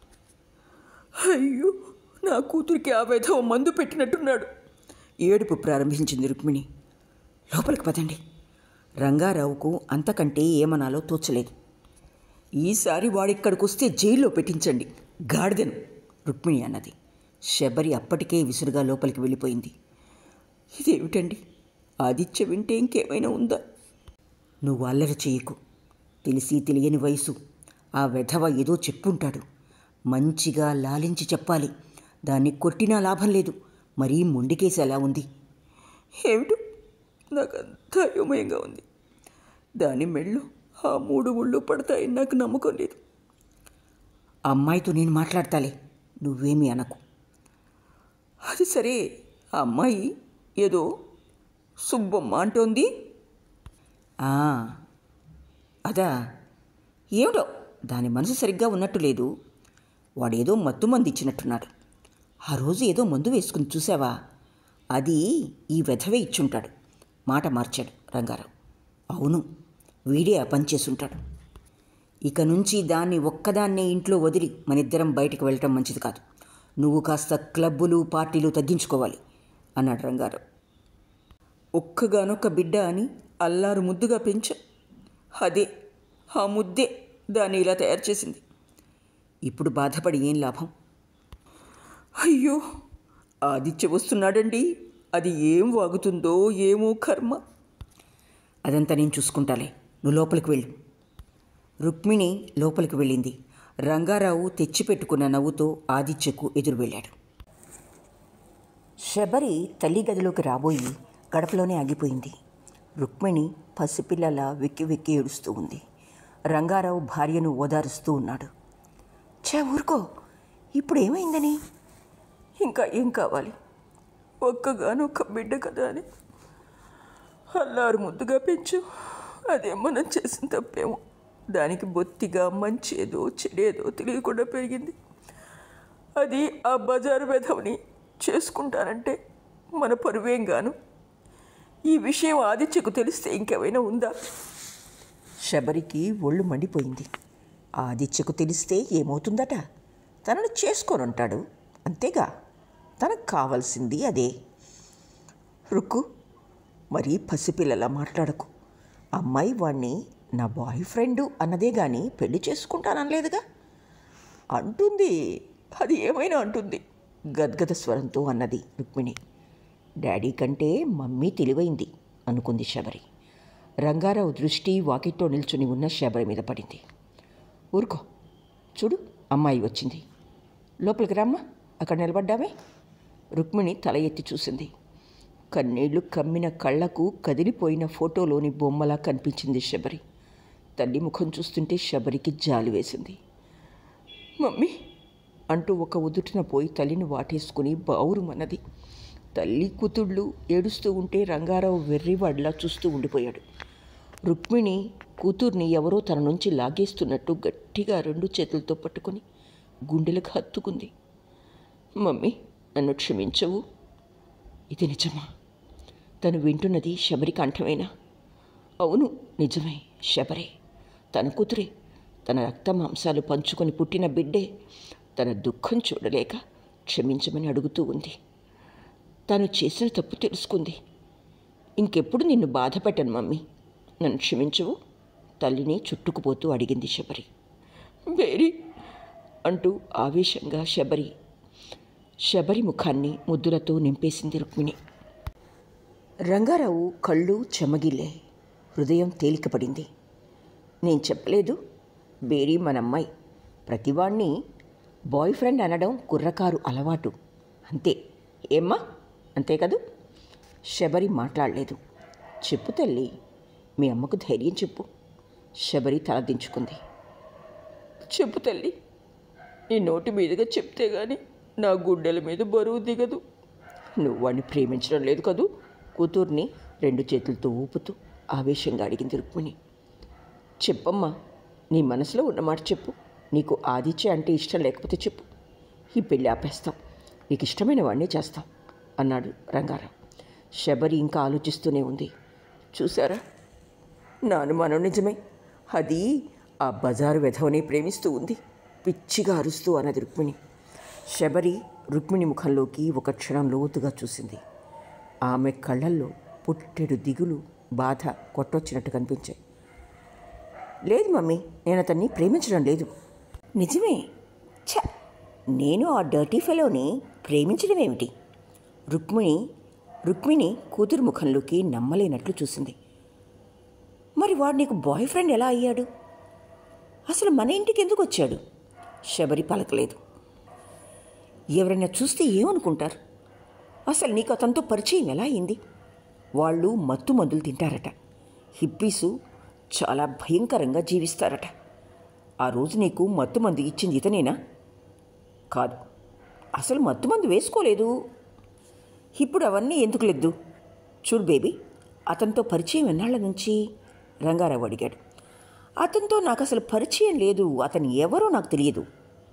అయ్యో నా కూతురికి ఆ విధవ మందు పెట్టినట్టున్నాడు ఏడుపు ప్రారంభించింది రుక్మిణి లోపలికి పదండి రంగారావుకు అంతకంటే ఏమనాలో తోచలేదు ఈసారి వాడిక్కడికి వస్తే జైల్లో పెట్టించండి గాడిదను రుక్మిణి అన్నది శబరి అప్పటికే విసురుగా లోపలికి వెళ్ళిపోయింది ఇదేమిటండి ఆదిత్య వింటే ఇంకేమైనా ఉందా నువ్వు అల్లరి చేయకు తెలిసి తెలియని వయసు ఆ వెధవ ఏదో చెప్పుంటాడు మంచిగా లాలించి చెప్పాలి దాన్ని కొట్టినా లాభం లేదు మరీ మొండికేసి అలా ఉంది ఏమిటో నాకు అంత అయోమయంగా ఉంది దాని మెళ్ళు ఆ మూడు ముళ్ళు పడతాయని నాకు నమ్మకం లేదు ఆ అమ్మాయితో నేను మాట్లాడతాలే నువ్వేమీ అనకు అది సరే ఆ అమ్మాయి ఏదో సుబ్బమ్మ అంటోంది ఆ, అదా ఏమిటో దాని మనసు సరిగ్గా ఉన్నట్టు లేదు వాడేదో మత్తు మంది ఇచ్చినట్టున్నాడు ఆ రోజు ఏదో మందు వేసుకుని చూసావా అది ఈ వెధవే ఇచ్చుంటాడు మాట మార్చాడు రంగారావు అవును వీడే ఆ పని చేసుంటాడు ఇక నుంచి దాన్ని ఒక్కదాన్నే ఇంట్లో వదిలి మనిద్దరం బయటికి వెళ్ళటం మంచిది కాదు నువ్వు కాస్త క్లబ్బులు పార్టీలు తగ్గించుకోవాలి అన్నాడు రంగారావు ఒక్కగానొక్క బిడ్డ అని అల్లారు ముద్దుగా పెంచా అదే ఆ ముద్దే దాన్ని ఇలా తయారు చేసింది ఇప్పుడు బాధపడి ఏం లాభం అయ్యో ఆదిత్య వస్తున్నాడండి అది ఏం వాగుతుందో ఏమో కర్మ అదంతా నేను చూసుకుంటాలే నువ్వు లోపలికి వెళ్ళు రుక్మిణి లోపలికి వెళ్ళింది రంగారావు తెచ్చిపెట్టుకున్న నవ్వుతో ఆదిత్యకు ఎదురు వెళ్ళాడు శబరి తల్లి గదిలోకి రాబోయి గడపలోనే ఆగిపోయింది రుక్మిణి పసిపిల్లల వెక్కి వెక్కి ఏడుస్తూ ఉంది రంగారావు భార్యను ఓదారుస్తూ ఉన్నాడు చే ఊరుకో ఇప్పుడు ఏమైందని ఇంకా ఏం కావాలి ఒక్కగానొక్క బిడ్డ కదా అని అల్లారు ముద్దుగా పెంచు అదే మనం చేసిన తప్పేమో దానికి బొత్తిగా మంచేదో చెడేదో తెలియకుండా పెరిగింది అది ఆ బజారు వెధవని చేసుకుంటానంటే మన పరువేం గాను ఈ విషయం ఆదిత్యకు తెలిస్తే ఇంకేమైనా ఉందా శబరికి ఒళ్ళు మండిపోయింది ఆదిత్యకు తెలిస్తే ఏమవుతుందట తనను చేసుకొని ఉంటాడు అంతేగా తనకు కావాల్సింది అదే రుక్కు మరీ పసిపిల్లలా మాట్లాడకు అమ్మాయి వాణ్ణి నా బాయ్ ఫ్రెండ్ అన్నదే కానీ పెళ్లి చేసుకుంటాననలేదుగా అంటుంది అది ఏమైనా అంటుంది గద్గద స్వరంతో అన్నది రుక్మిణి డాడీ కంటే మమ్మీ తెలివైంది అనుకుంది శబరి రంగారావు దృష్టి వాకిట్లో నిల్చుని ఉన్న శబరి మీద పడింది ఊరుకో చూడు అమ్మాయి వచ్చింది లోపలికి రమ్మా అక్కడ నిలబడ్డామే రుక్మిణి తల ఎత్తి చూసింది కన్నీళ్లు కమ్మిన కళ్ళకు కదిలిపోయిన ఫోటోలోని బొమ్మలా కనిపించింది శబరి తల్లి ముఖం చూస్తుంటే శబరికి జాలి వేసింది మమ్మీ అంటూ ఒక ఉదుటిన పోయి తల్లిని వాటేసుకుని బావురుమన్నది తల్లి కూతుళ్ళు ఏడుస్తూ ఉంటే రంగారావు వెర్రివాడిలా చూస్తూ ఉండిపోయాడు రుక్మిణి కూతుర్ని ఎవరో తన నుంచి లాగేస్తున్నట్టు గట్టిగా రెండు చేతులతో పట్టుకొని గుండెలకు హత్తుకుంది మమ్మీ నన్ను క్షమించవు ఇది నిజమా తను వింటున్నది శబరి కంఠమేనా అవును నిజమే శబరే తన కూతురే తన రక్త మాంసాలు పంచుకొని పుట్టిన బిడ్డే తన దుఃఖం చూడలేక క్షమించమని అడుగుతూ ఉంది తాను చేసిన తప్పు తెలుసుకుంది ఇంకెప్పుడు నిన్ను బాధ పెట్టను మమ్మీ నన్ను క్షమించవు తల్లిని చుట్టుకుపోతూ అడిగింది శబరి వేరి అంటూ ఆవేశంగా శబరి శబరి ముఖాన్ని ముద్దులతో నింపేసింది రుక్మిణి రంగారావు కళ్ళు చెమ్మగిల్లే హృదయం తేలికపడింది నేను చెప్పలేదు బేరీ మనమ్మాయి ప్రతివాణ్ణి బాయ్ ఫ్రెండ్ అనడం కుర్రకారు అలవాటు అంతే ఏమ్మా అంతే కదూ శబరి మాట్లాడలేదు చెప్పు తల్లి మీ అమ్మకు ధైర్యం చెప్పు శబరి తలదించుకుంది చెప్పు తల్లి నీ నోటి మీదుగా చెప్తే గాని నా గుండెల మీద బరువు దిగదు నువ్వు వాడిని ప్రేమించడం లేదు కదూ కూతుర్ని రెండు చేతులతో ఊపుతూ ఆవేశంగా అడిగింది రుక్మిణి చెప్పమ్మా నీ మనసులో ఉన్నమాట చెప్పు నీకు ఆదిత్య అంటే ఇష్టం లేకపోతే చెప్పు ఈ పెళ్ళి ఆపేస్తాం నీకు ఇష్టమైన వాడినే చేస్తాం అన్నాడు రంగారావు శబరి ఇంకా ఆలోచిస్తూనే ఉంది చూసారా నా అనుమానం నిజమే అది ఆ బజారు వెధవని ప్రేమిస్తూ ఉంది పిచ్చిగా అరుస్తూ అన్నది రుక్మిణి శబరి రుక్మిణి ముఖంలోకి ఒక క్షణం లోతుగా చూసింది ఆమె కళ్ళల్లో పుట్టెడు దిగులు బాధ కొట్టొచ్చినట్టు కనిపించాయి లేదు మమ్మీ నేను అతన్ని ప్రేమించడం లేదు నిజమే ఛ నేను ఆ డర్టీ ఫెలోని ప్రేమించడం ఏమిటి రుక్మిణి రుక్మిణి కూతురు ముఖంలోకి నమ్మలేనట్లు చూసింది మరి వాడు నీకు బాయ్ ఫ్రెండ్ ఎలా అయ్యాడు అసలు మన ఇంటికి ఎందుకు వచ్చాడు శబరి పలకలేదు ఎవరైనా చూస్తే ఏమనుకుంటారు అసలు నీకు అతనితో పరిచయం ఎలా అయింది వాళ్ళు మత్తు మందులు తింటారట హిప్పీసు చాలా భయంకరంగా జీవిస్తారట ఆ రోజు నీకు మత్తు మందు ఇచ్చింది ఇతనేనా కాదు అసలు మత్తు మందు వేసుకోలేదు ఇప్పుడు అవన్నీ ఎందుకు లేదు చూడు బేబీ అతనితో పరిచయం ఎన్నాళ్ళ నుంచి రంగారావు అడిగాడు అతనితో నాకు అసలు పరిచయం లేదు అతను ఎవరో నాకు తెలియదు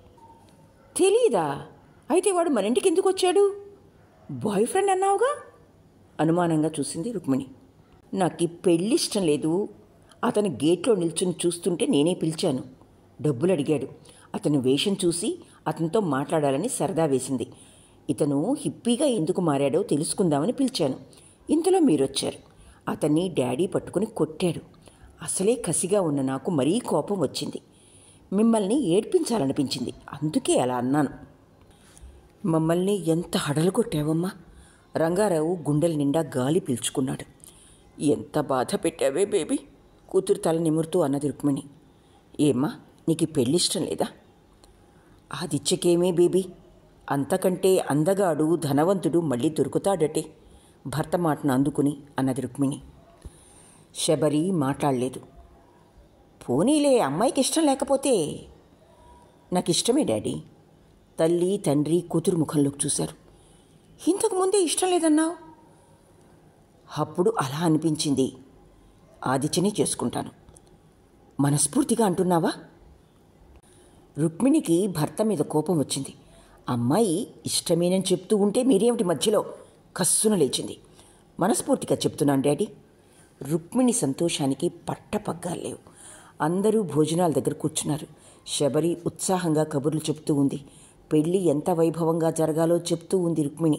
తెలీదా అయితే వాడు మన ఇంటికి ఎందుకు వచ్చాడు బాయ్ ఫ్రెండ్ అన్నావుగా అనుమానంగా చూసింది రుక్మిణి నాకు ఈ పెళ్ళి ఇష్టం లేదు అతను గేట్లో నిల్చుని చూస్తుంటే నేనే పిలిచాను డబ్బులు అడిగాడు అతను వేషం చూసి అతనితో మాట్లాడాలని సరదా వేసింది ఇతను హిప్పీగా ఎందుకు మారాడో తెలుసుకుందామని పిలిచాను ఇంతలో మీరొచ్చారు అతన్ని డాడీ పట్టుకుని కొట్టాడు అసలే కసిగా ఉన్న నాకు మరీ కోపం వచ్చింది మిమ్మల్ని ఏడ్పించాలనిపించింది అందుకే అలా అన్నాను మమ్మల్ని ఎంత హడలు కొట్టావమ్మా రంగారావు గుండెల నిండా గాలి పీల్చుకున్నాడు ఎంత బాధ పెట్టావే బేబీ కూతురు తల నిమురుతూ అన్నది రుక్మిణి ఏమ్మా నీకు ఈ పెళ్ళిష్టం లేదా ఆదిత్యకేమే బేబీ అంతకంటే అందగాడు ధనవంతుడు మళ్ళీ దొరుకుతాడటే భర్త మాటను అందుకుని అన్నది రుక్మిణి శబరి మాట్లాడలేదు పోనీలే అమ్మాయికి ఇష్టం లేకపోతే నాకు ఇష్టమే డాడీ తల్లి తండ్రి కూతురు ముఖంలోకి చూశారు ఇంతకు ముందే ఇష్టం లేదన్నావు అప్పుడు అలా అనిపించింది ఆదిత్యనే చేసుకుంటాను మనస్ఫూర్తిగా అంటున్నావా రుక్మిణికి భర్త మీద కోపం వచ్చింది అమ్మాయి ఇష్టమేనని చెప్తూ ఉంటే మీరేమిటి మధ్యలో కస్సున లేచింది మనస్ఫూర్తిగా చెప్తున్నాను డాడీ రుక్మిణి సంతోషానికి పట్టపగ్గాలు లేవు అందరూ భోజనాల దగ్గర కూర్చున్నారు శబరి ఉత్సాహంగా కబుర్లు చెప్తూ ఉంది పెళ్ళి ఎంత వైభవంగా జరగాలో చెప్తూ ఉంది రుక్మిణి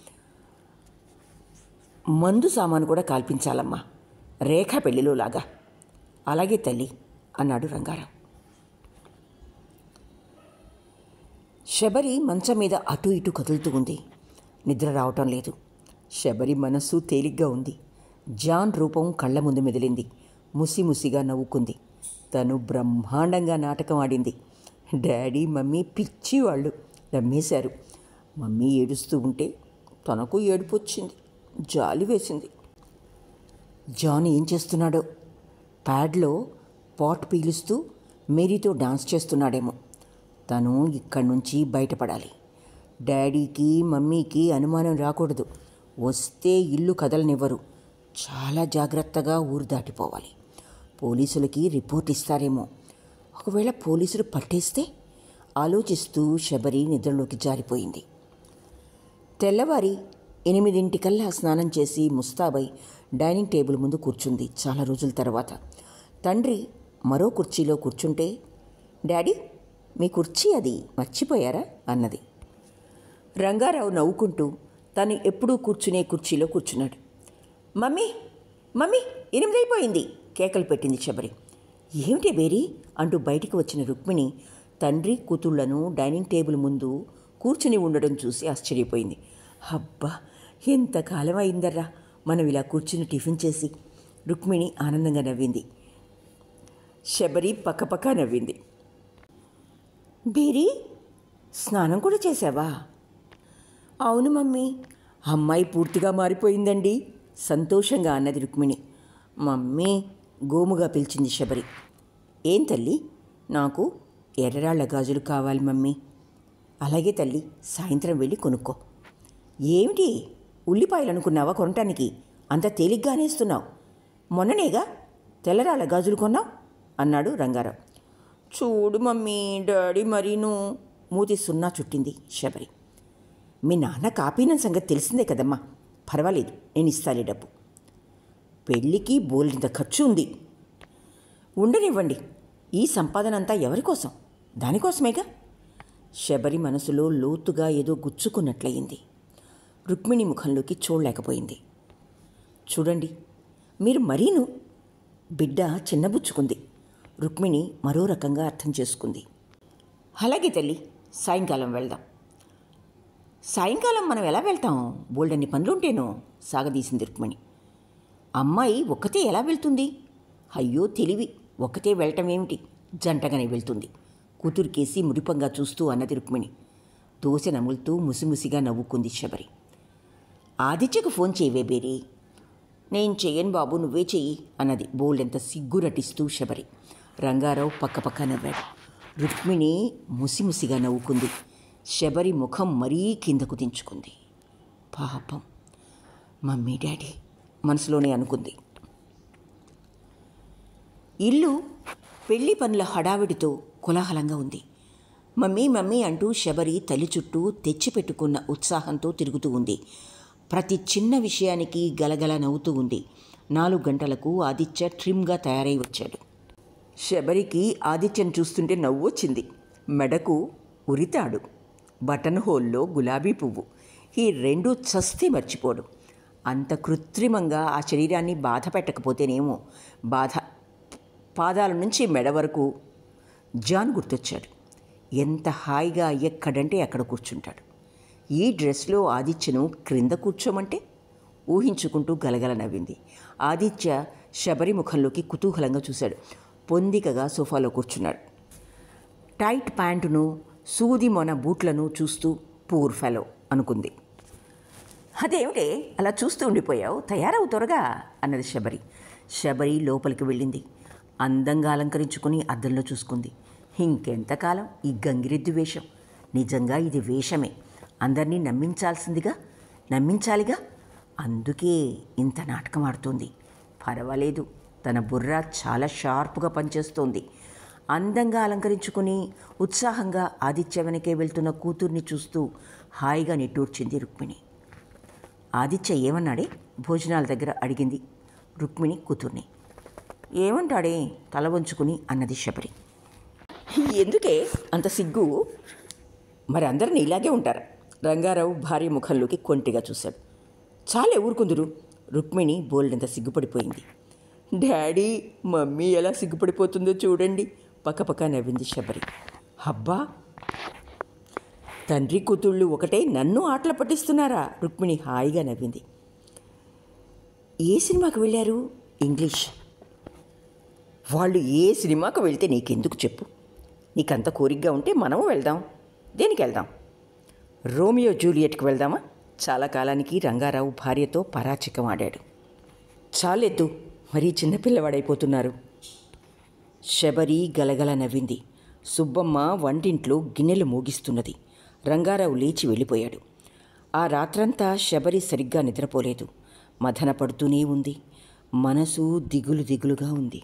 మందు సామాను కూడా కాల్పించాలమ్మా రేఖ పెళ్లిలో లాగా అలాగే తల్లి అన్నాడు రంగారావు శబరి మంచం మీద అటు ఇటు కదులుతూ ఉంది నిద్ర రావటం లేదు శబరి మనస్సు తేలిగ్గా ఉంది జాన్ రూపం కళ్ళ ముందు మెదిలింది ముసి ముసిగా నవ్వుకుంది తను బ్రహ్మాండంగా నాటకం ఆడింది డాడీ మమ్మీ పిచ్చి వాళ్ళు నమ్మేశారు మమ్మీ ఏడుస్తూ ఉంటే తనకు ఏడుపు వచ్చింది జాలి వేసింది జాన్ ఏం చేస్తున్నాడో ప్యాడ్లో పాట్ పీలుస్తూ మేరీతో డాన్స్ చేస్తున్నాడేమో తను ఇక్కడి నుంచి బయటపడాలి డాడీకి మమ్మీకి అనుమానం రాకూడదు వస్తే ఇల్లు కదలనివ్వరు చాలా జాగ్రత్తగా ఊరు దాటిపోవాలి పోలీసులకి రిపోర్ట్ ఇస్తారేమో ఒకవేళ పోలీసులు పట్టేస్తే ఆలోచిస్తూ శబరి నిద్రలోకి జారిపోయింది తెల్లవారి ఎనిమిదింటికల్లా స్నానం చేసి ముస్తాబై డైనింగ్ టేబుల్ ముందు కూర్చుంది చాలా రోజుల తర్వాత తండ్రి మరో కుర్చీలో కూర్చుంటే డాడీ మీ కుర్చీ అది మర్చిపోయారా అన్నది రంగారావు నవ్వుకుంటూ తను ఎప్పుడూ కూర్చునే కుర్చీలో కూర్చున్నాడు మమ్మీ మమ్మీ ఎనిమిదైపోయింది కేకలు పెట్టింది శబరి ఏమిటి బేరీ అంటూ బయటికి వచ్చిన రుక్మిణి తండ్రి కూతుళ్లను డైనింగ్ టేబుల్ ముందు కూర్చుని ఉండడం చూసి ఆశ్చర్యపోయింది అబ్బా ఎంతకాలం అయిందర్రా మనం ఇలా కూర్చుని టిఫిన్ చేసి రుక్మిణి ఆనందంగా నవ్వింది శబరి పక్కపక్క నవ్వింది బేరీ స్నానం కూడా చేసావా అవును మమ్మీ అమ్మాయి పూర్తిగా మారిపోయిందండి సంతోషంగా అన్నది రుక్మిణి మమ్మీ గోముగా పిలిచింది శబరి ఏం తల్లి నాకు ఎర్రరాళ్ల గాజులు కావాలి మమ్మీ అలాగే తల్లి సాయంత్రం వెళ్ళి కొనుక్కో ఏమిటి ఉల్లిపాయలు అనుకున్నావా కొనటానికి అంత తేలిగ్గా అనేస్తున్నావు మొన్ననేగా తెల్లరాళ్ళ గాజులు కొన్నావు అన్నాడు రంగారావు చూడు మమ్మీ డాడీ మరీను మూతి సున్నా చుట్టింది శబరి మీ నాన్న కాపీన సంగతి తెలిసిందే కదమ్మా పర్వాలేదు నేను ఇస్తాలే డబ్బు పెళ్ళికి బోలింత ఖర్చు ఉంది ఉండనివ్వండి ఈ సంపాదన అంతా ఎవరి కోసం దానికోసమేగా శబరి మనసులో లోతుగా ఏదో గుచ్చుకున్నట్లయింది రుక్మిణి ముఖంలోకి చూడలేకపోయింది చూడండి మీరు మరీను బిడ్డ చిన్నబుచ్చుకుంది రుక్మిణి మరో రకంగా అర్థం చేసుకుంది అలాగే తల్లి సాయంకాలం వెళ్దాం సాయంకాలం మనం ఎలా వెళ్తాం బోల్డన్ని పనులుంటేనో సాగదీసింది రుక్మిణి అమ్మాయి ఒక్కతే ఎలా వెళ్తుంది అయ్యో తెలివి ఒక్కతే వెళ్ళటం ఏమిటి జంటగానే వెళ్తుంది కూతురికేసి మురిపంగా చూస్తూ అన్నది రుక్మిణి దోశ నములుతూ ముసిముసిగా నవ్వుకుంది శబరి ఆదిత్యకు ఫోన్ చేయవే బేరీ నేను చెయ్యను బాబు నువ్వే చెయ్యి అన్నది బోల్డెంత సిగ్గు నటిస్తూ శబరి రంగారావు పక్కపక్క నవ్వాడు రుక్మిణి ముసిముసిగా నవ్వుకుంది శబరి ముఖం మరీ కిందకు దించుకుంది పాపం మమ్మీ డాడీ మనసులోనే అనుకుంది ఇల్లు పెళ్లి పనుల హడావిడితో కోలాహలంగా ఉంది మమ్మీ మమ్మీ అంటూ శబరి తల్లి చుట్టూ తెచ్చిపెట్టుకున్న ఉత్సాహంతో తిరుగుతూ ఉంది ప్రతి చిన్న విషయానికి గలగల నవ్వుతూ ఉంది నాలుగు గంటలకు ఆదిత్య ట్రిమ్గా తయారై వచ్చాడు శబరికి ఆదిత్యను చూస్తుంటే నవ్వు వచ్చింది మెడకు ఉరితాడు బటన్ హోల్లో గులాబీ పువ్వు ఈ రెండు చస్తే మర్చిపోడు అంత కృత్రిమంగా ఆ శరీరాన్ని బాధ పెట్టకపోతేనేమో బాధ పాదాల నుంచి మెడ వరకు జాన్ గుర్తొచ్చాడు ఎంత హాయిగా ఎక్కడంటే అక్కడ కూర్చుంటాడు ఈ డ్రెస్లో ఆదిత్యను క్రింద కూర్చోమంటే ఊహించుకుంటూ గలగల నవ్వింది ఆదిత్య శబరి ముఖంలోకి కుతూహలంగా చూశాడు పొందికగా సోఫాలో కూర్చున్నాడు టైట్ ప్యాంటును సూది మొన బూట్లను చూస్తూ పూర్ ఫెలో అనుకుంది అదేమిటే అలా చూస్తూ ఉండిపోయావు తయారవు త్వరగా అన్నది శబరి శబరి లోపలికి వెళ్ళింది అందంగా అలంకరించుకుని అద్దంలో చూసుకుంది ఇంకెంతకాలం ఈ గంగిరెద్దు వేషం నిజంగా ఇది వేషమే అందరినీ నమ్మించాల్సిందిగా నమ్మించాలిగా అందుకే ఇంత నాటకం ఆడుతోంది పర్వాలేదు తన బుర్ర చాలా షార్ప్గా పనిచేస్తోంది అందంగా అలంకరించుకుని ఉత్సాహంగా ఆదిత్య వెనకే వెళ్తున్న కూతుర్ని చూస్తూ హాయిగా నిట్టూర్చింది రుక్మిణి ఆదిత్య ఏమన్నాడే భోజనాల దగ్గర అడిగింది రుక్మిణి కూతుర్ని ఏమంటాడే తల వంచుకుని అన్నది శబరి ఎందుకే అంత సిగ్గు మరి అందరిని ఇలాగే ఉంటారు రంగారావు భార్య ముఖంలోకి కొంటిగా చూశాడు చాలే ఊరుకుందురు రుక్మిణి బోల్డంత సిగ్గుపడిపోయింది డాడీ మమ్మీ ఎలా సిగ్గుపడిపోతుందో చూడండి పక్కపక్క నవ్వింది శబరి అబ్బా తండ్రి కూతుళ్ళు ఒకటే నన్ను ఆటలు పట్టిస్తున్నారా రుక్మిణి హాయిగా నవ్వింది ఏ సినిమాకి వెళ్ళారు ఇంగ్లీష్ వాళ్ళు ఏ సినిమాకు వెళ్తే నీకెందుకు చెప్పు నీకంత కోరికగా ఉంటే మనము వెళ్దాం దేనికి వెళ్దాం రోమియో జూలియట్కి వెళ్దామా చాలా కాలానికి రంగారావు భార్యతో పరాచికం ఆడాడు చాలెద్దు మరీ చిన్నపిల్లవాడైపోతున్నారు శబరి గలగల నవ్వింది సుబ్బమ్మ వంటింట్లో గిన్నెలు మోగిస్తున్నది రంగారావు లేచి వెళ్ళిపోయాడు ఆ రాత్రంతా శబరి సరిగ్గా నిద్రపోలేదు మదన పడుతూనే ఉంది మనసు దిగులు దిగులుగా ఉంది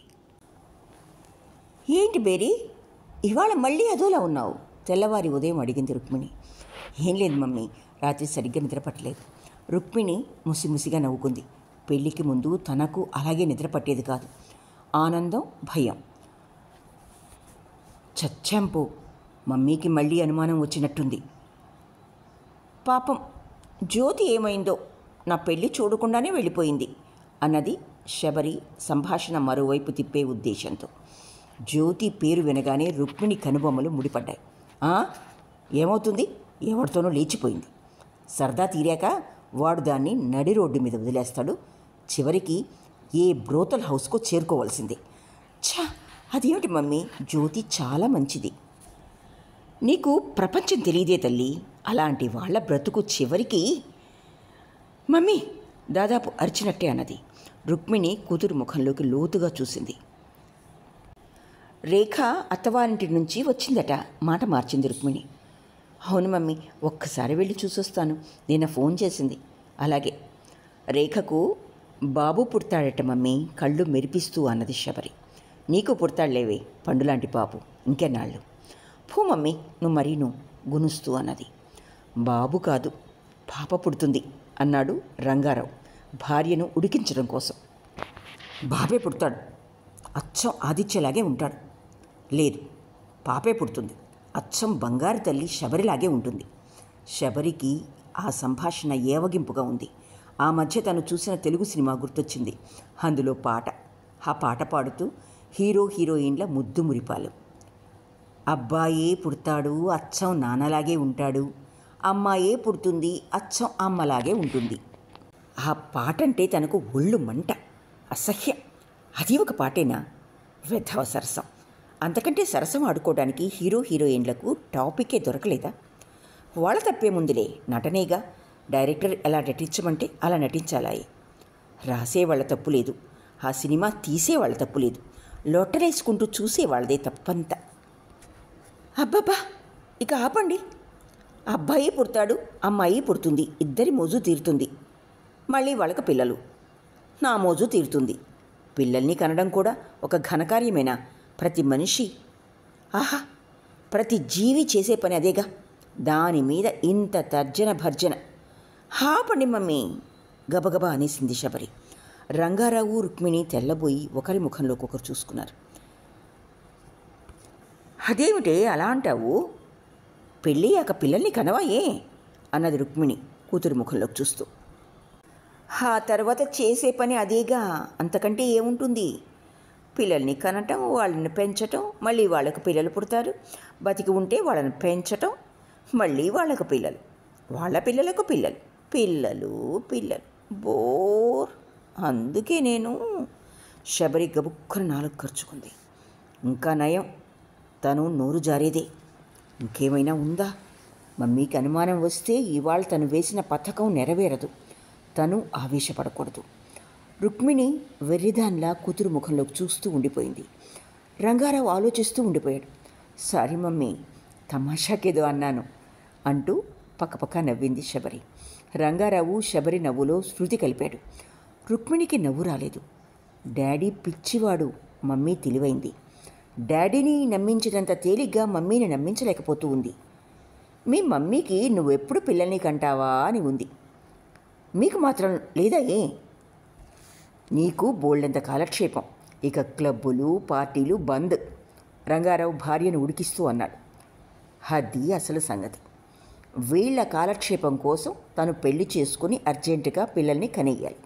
ఏంటి బేరీ ఇవాళ మళ్ళీ అదోలా ఉన్నావు తెల్లవారి ఉదయం అడిగింది రుక్మిణి ఏం లేదు మమ్మీ రాత్రి సరిగ్గా నిద్ర పట్టలేదు రుక్మిణి ముసిముసిగా నవ్వుకుంది పెళ్లికి ముందు తనకు అలాగే నిద్ర పట్టేది కాదు ఆనందం భయం చచ్చాంపో మమ్మీకి మళ్ళీ అనుమానం వచ్చినట్టుంది పాపం జ్యోతి ఏమైందో నా పెళ్లి చూడకుండానే వెళ్ళిపోయింది అన్నది శబరి సంభాషణ మరోవైపు తిప్పే ఉద్దేశంతో జ్యోతి పేరు వినగానే రుక్మిణి కనుబొమ్మలు ముడిపడ్డాయి "ఆ? ఏమవుతుంది ఎవరితోనో లేచిపోయింది సరదా తీరాక వాడు దాన్ని నడి రోడ్డు మీద వదిలేస్తాడు చివరికి ఏ బ్రోతల్ హౌస్కో చేరుకోవాల్సిందే ఛా అదేమిటి మమ్మీ జ్యోతి చాలా మంచిది నీకు ప్రపంచం తెలియదే తల్లి అలాంటి వాళ్ళ బ్రతుకు చివరికి మమ్మీ దాదాపు అరిచినట్టే అన్నది రుక్మిణి కూతురు ముఖంలోకి లోతుగా చూసింది రేఖ అత్తవారింటి నుంచి వచ్చిందట మాట మార్చింది రుక్మిణి అవును మమ్మీ ఒక్కసారి వెళ్ళి చూసొస్తాను నిన్న ఫోన్ చేసింది అలాగే రేఖకు బాబు పుడతాడట మమ్మీ కళ్ళు మెరిపిస్తూ అన్నది శబరి నీకు పుడతాడులేవే పండులాంటి బాబు ఇంకెన్నాళ్ళు పో మమ్మీ నువ్వు మరీ నువ్వు గునుస్తూ అన్నది బాబు కాదు పాప పుడుతుంది అన్నాడు రంగారావు భార్యను ఉడికించడం కోసం బాబే పుడతాడు అచ్చం ఆదిత్యలాగే ఉంటాడు లేదు పాపే పుడుతుంది అచ్చం బంగారు తల్లి శబరిలాగే ఉంటుంది శబరికి ఆ సంభాషణ ఏవగింపుగా ఉంది ఆ మధ్య తను చూసిన తెలుగు సినిమా గుర్తొచ్చింది అందులో పాట ఆ పాట పాడుతూ హీరో హీరోయిన్ల ముద్దు మురిపాలు అబ్బాయే పుడతాడు అచ్చం నాన్నలాగే ఉంటాడు అమ్మాయే పుడుతుంది అచ్చం అమ్మలాగే ఉంటుంది ఆ పాట అంటే తనకు ఒళ్ళు మంట అసహ్యం అది ఒక పాటేనా వెధవ సరసం అంతకంటే సరసం ఆడుకోవడానికి హీరో హీరోయిన్లకు టాపికే దొరకలేదా వాళ్ళ తప్పేముందిలే నటనేగా డైరెక్టర్ ఎలా నటించమంటే అలా నటించాలాయి రాసే వాళ్ళ తప్పు లేదు ఆ సినిమా తీసే వాళ్ళ తప్పు లేదు లొట్టలేసుకుంటూ చూసే వాళ్ళదే తప్పంతా అబ్బబ్బా ఇక ఆపండి అబ్బాయి పుడతాడు అమ్మాయి పుడుతుంది ఇద్దరి మోజు తీరుతుంది మళ్ళీ వాళ్ళకి పిల్లలు నా మోజు తీరుతుంది పిల్లల్ని కనడం కూడా ఒక ఘనకార్యమేనా ప్రతి మనిషి ఆహా ప్రతి జీవి చేసే పని అదేగా దాని మీద ఇంత తర్జన భర్జన హాపండి మమ్మీ గబగబా అనేసింది శబరి రంగారావు రుక్మిణి తెల్లబోయి ఒకరి ముఖంలోకి ఒకరు చూసుకున్నారు అదేమిటే అలా అంటావు పెళ్ళయ్యాక పిల్లల్ని కనవాయే అన్నది రుక్మిణి కూతురు ముఖంలోకి చూస్తూ ఆ తర్వాత చేసే పని అదేగా అంతకంటే ఏముంటుంది పిల్లల్ని కనటం వాళ్ళని పెంచటం మళ్ళీ వాళ్ళకు పిల్లలు పుడతారు బతికి ఉంటే వాళ్ళని పెంచటం మళ్ళీ వాళ్ళకు పిల్లలు వాళ్ళ పిల్లలకు పిల్లలు పిల్లలు పిల్లలు బోర్ అందుకే నేను శబరి గబుక్కున నాలుగు ఖర్చుకుంది ఇంకా నయం తను నోరు జారేదే ఇంకేమైనా ఉందా మమ్మీకి అనుమానం వస్తే ఇవాళ తను వేసిన పథకం నెరవేరదు తను ఆవేశపడకూడదు రుక్మిణి వెర్రిదాన్లా కూతురు ముఖంలోకి చూస్తూ ఉండిపోయింది రంగారావు ఆలోచిస్తూ ఉండిపోయాడు సారీ మమ్మీ తమాషాకేదో అన్నాను అంటూ పక్కపక్క నవ్వింది శబరి రంగారావు శబరి నవ్వులో శృతి కలిపాడు రుక్మిణికి నవ్వు రాలేదు డాడీ పిచ్చివాడు మమ్మీ తెలివైంది డాడీని నమ్మించినంత తేలిగ్గా మమ్మీని నమ్మించలేకపోతూ ఉంది మీ మమ్మీకి నువ్వెప్పుడు పిల్లల్ని కంటావా అని ఉంది మీకు మాత్రం లేదా ఏ నీకు బోల్డంత కాలక్షేపం ఇక క్లబ్బులు పార్టీలు బంద్ రంగారావు భార్యను ఉడికిస్తూ అన్నాడు అది అసలు సంగతి వీళ్ళ కాలక్షేపం కోసం తను పెళ్లి చేసుకుని అర్జెంటుగా పిల్లల్ని కనేయాలి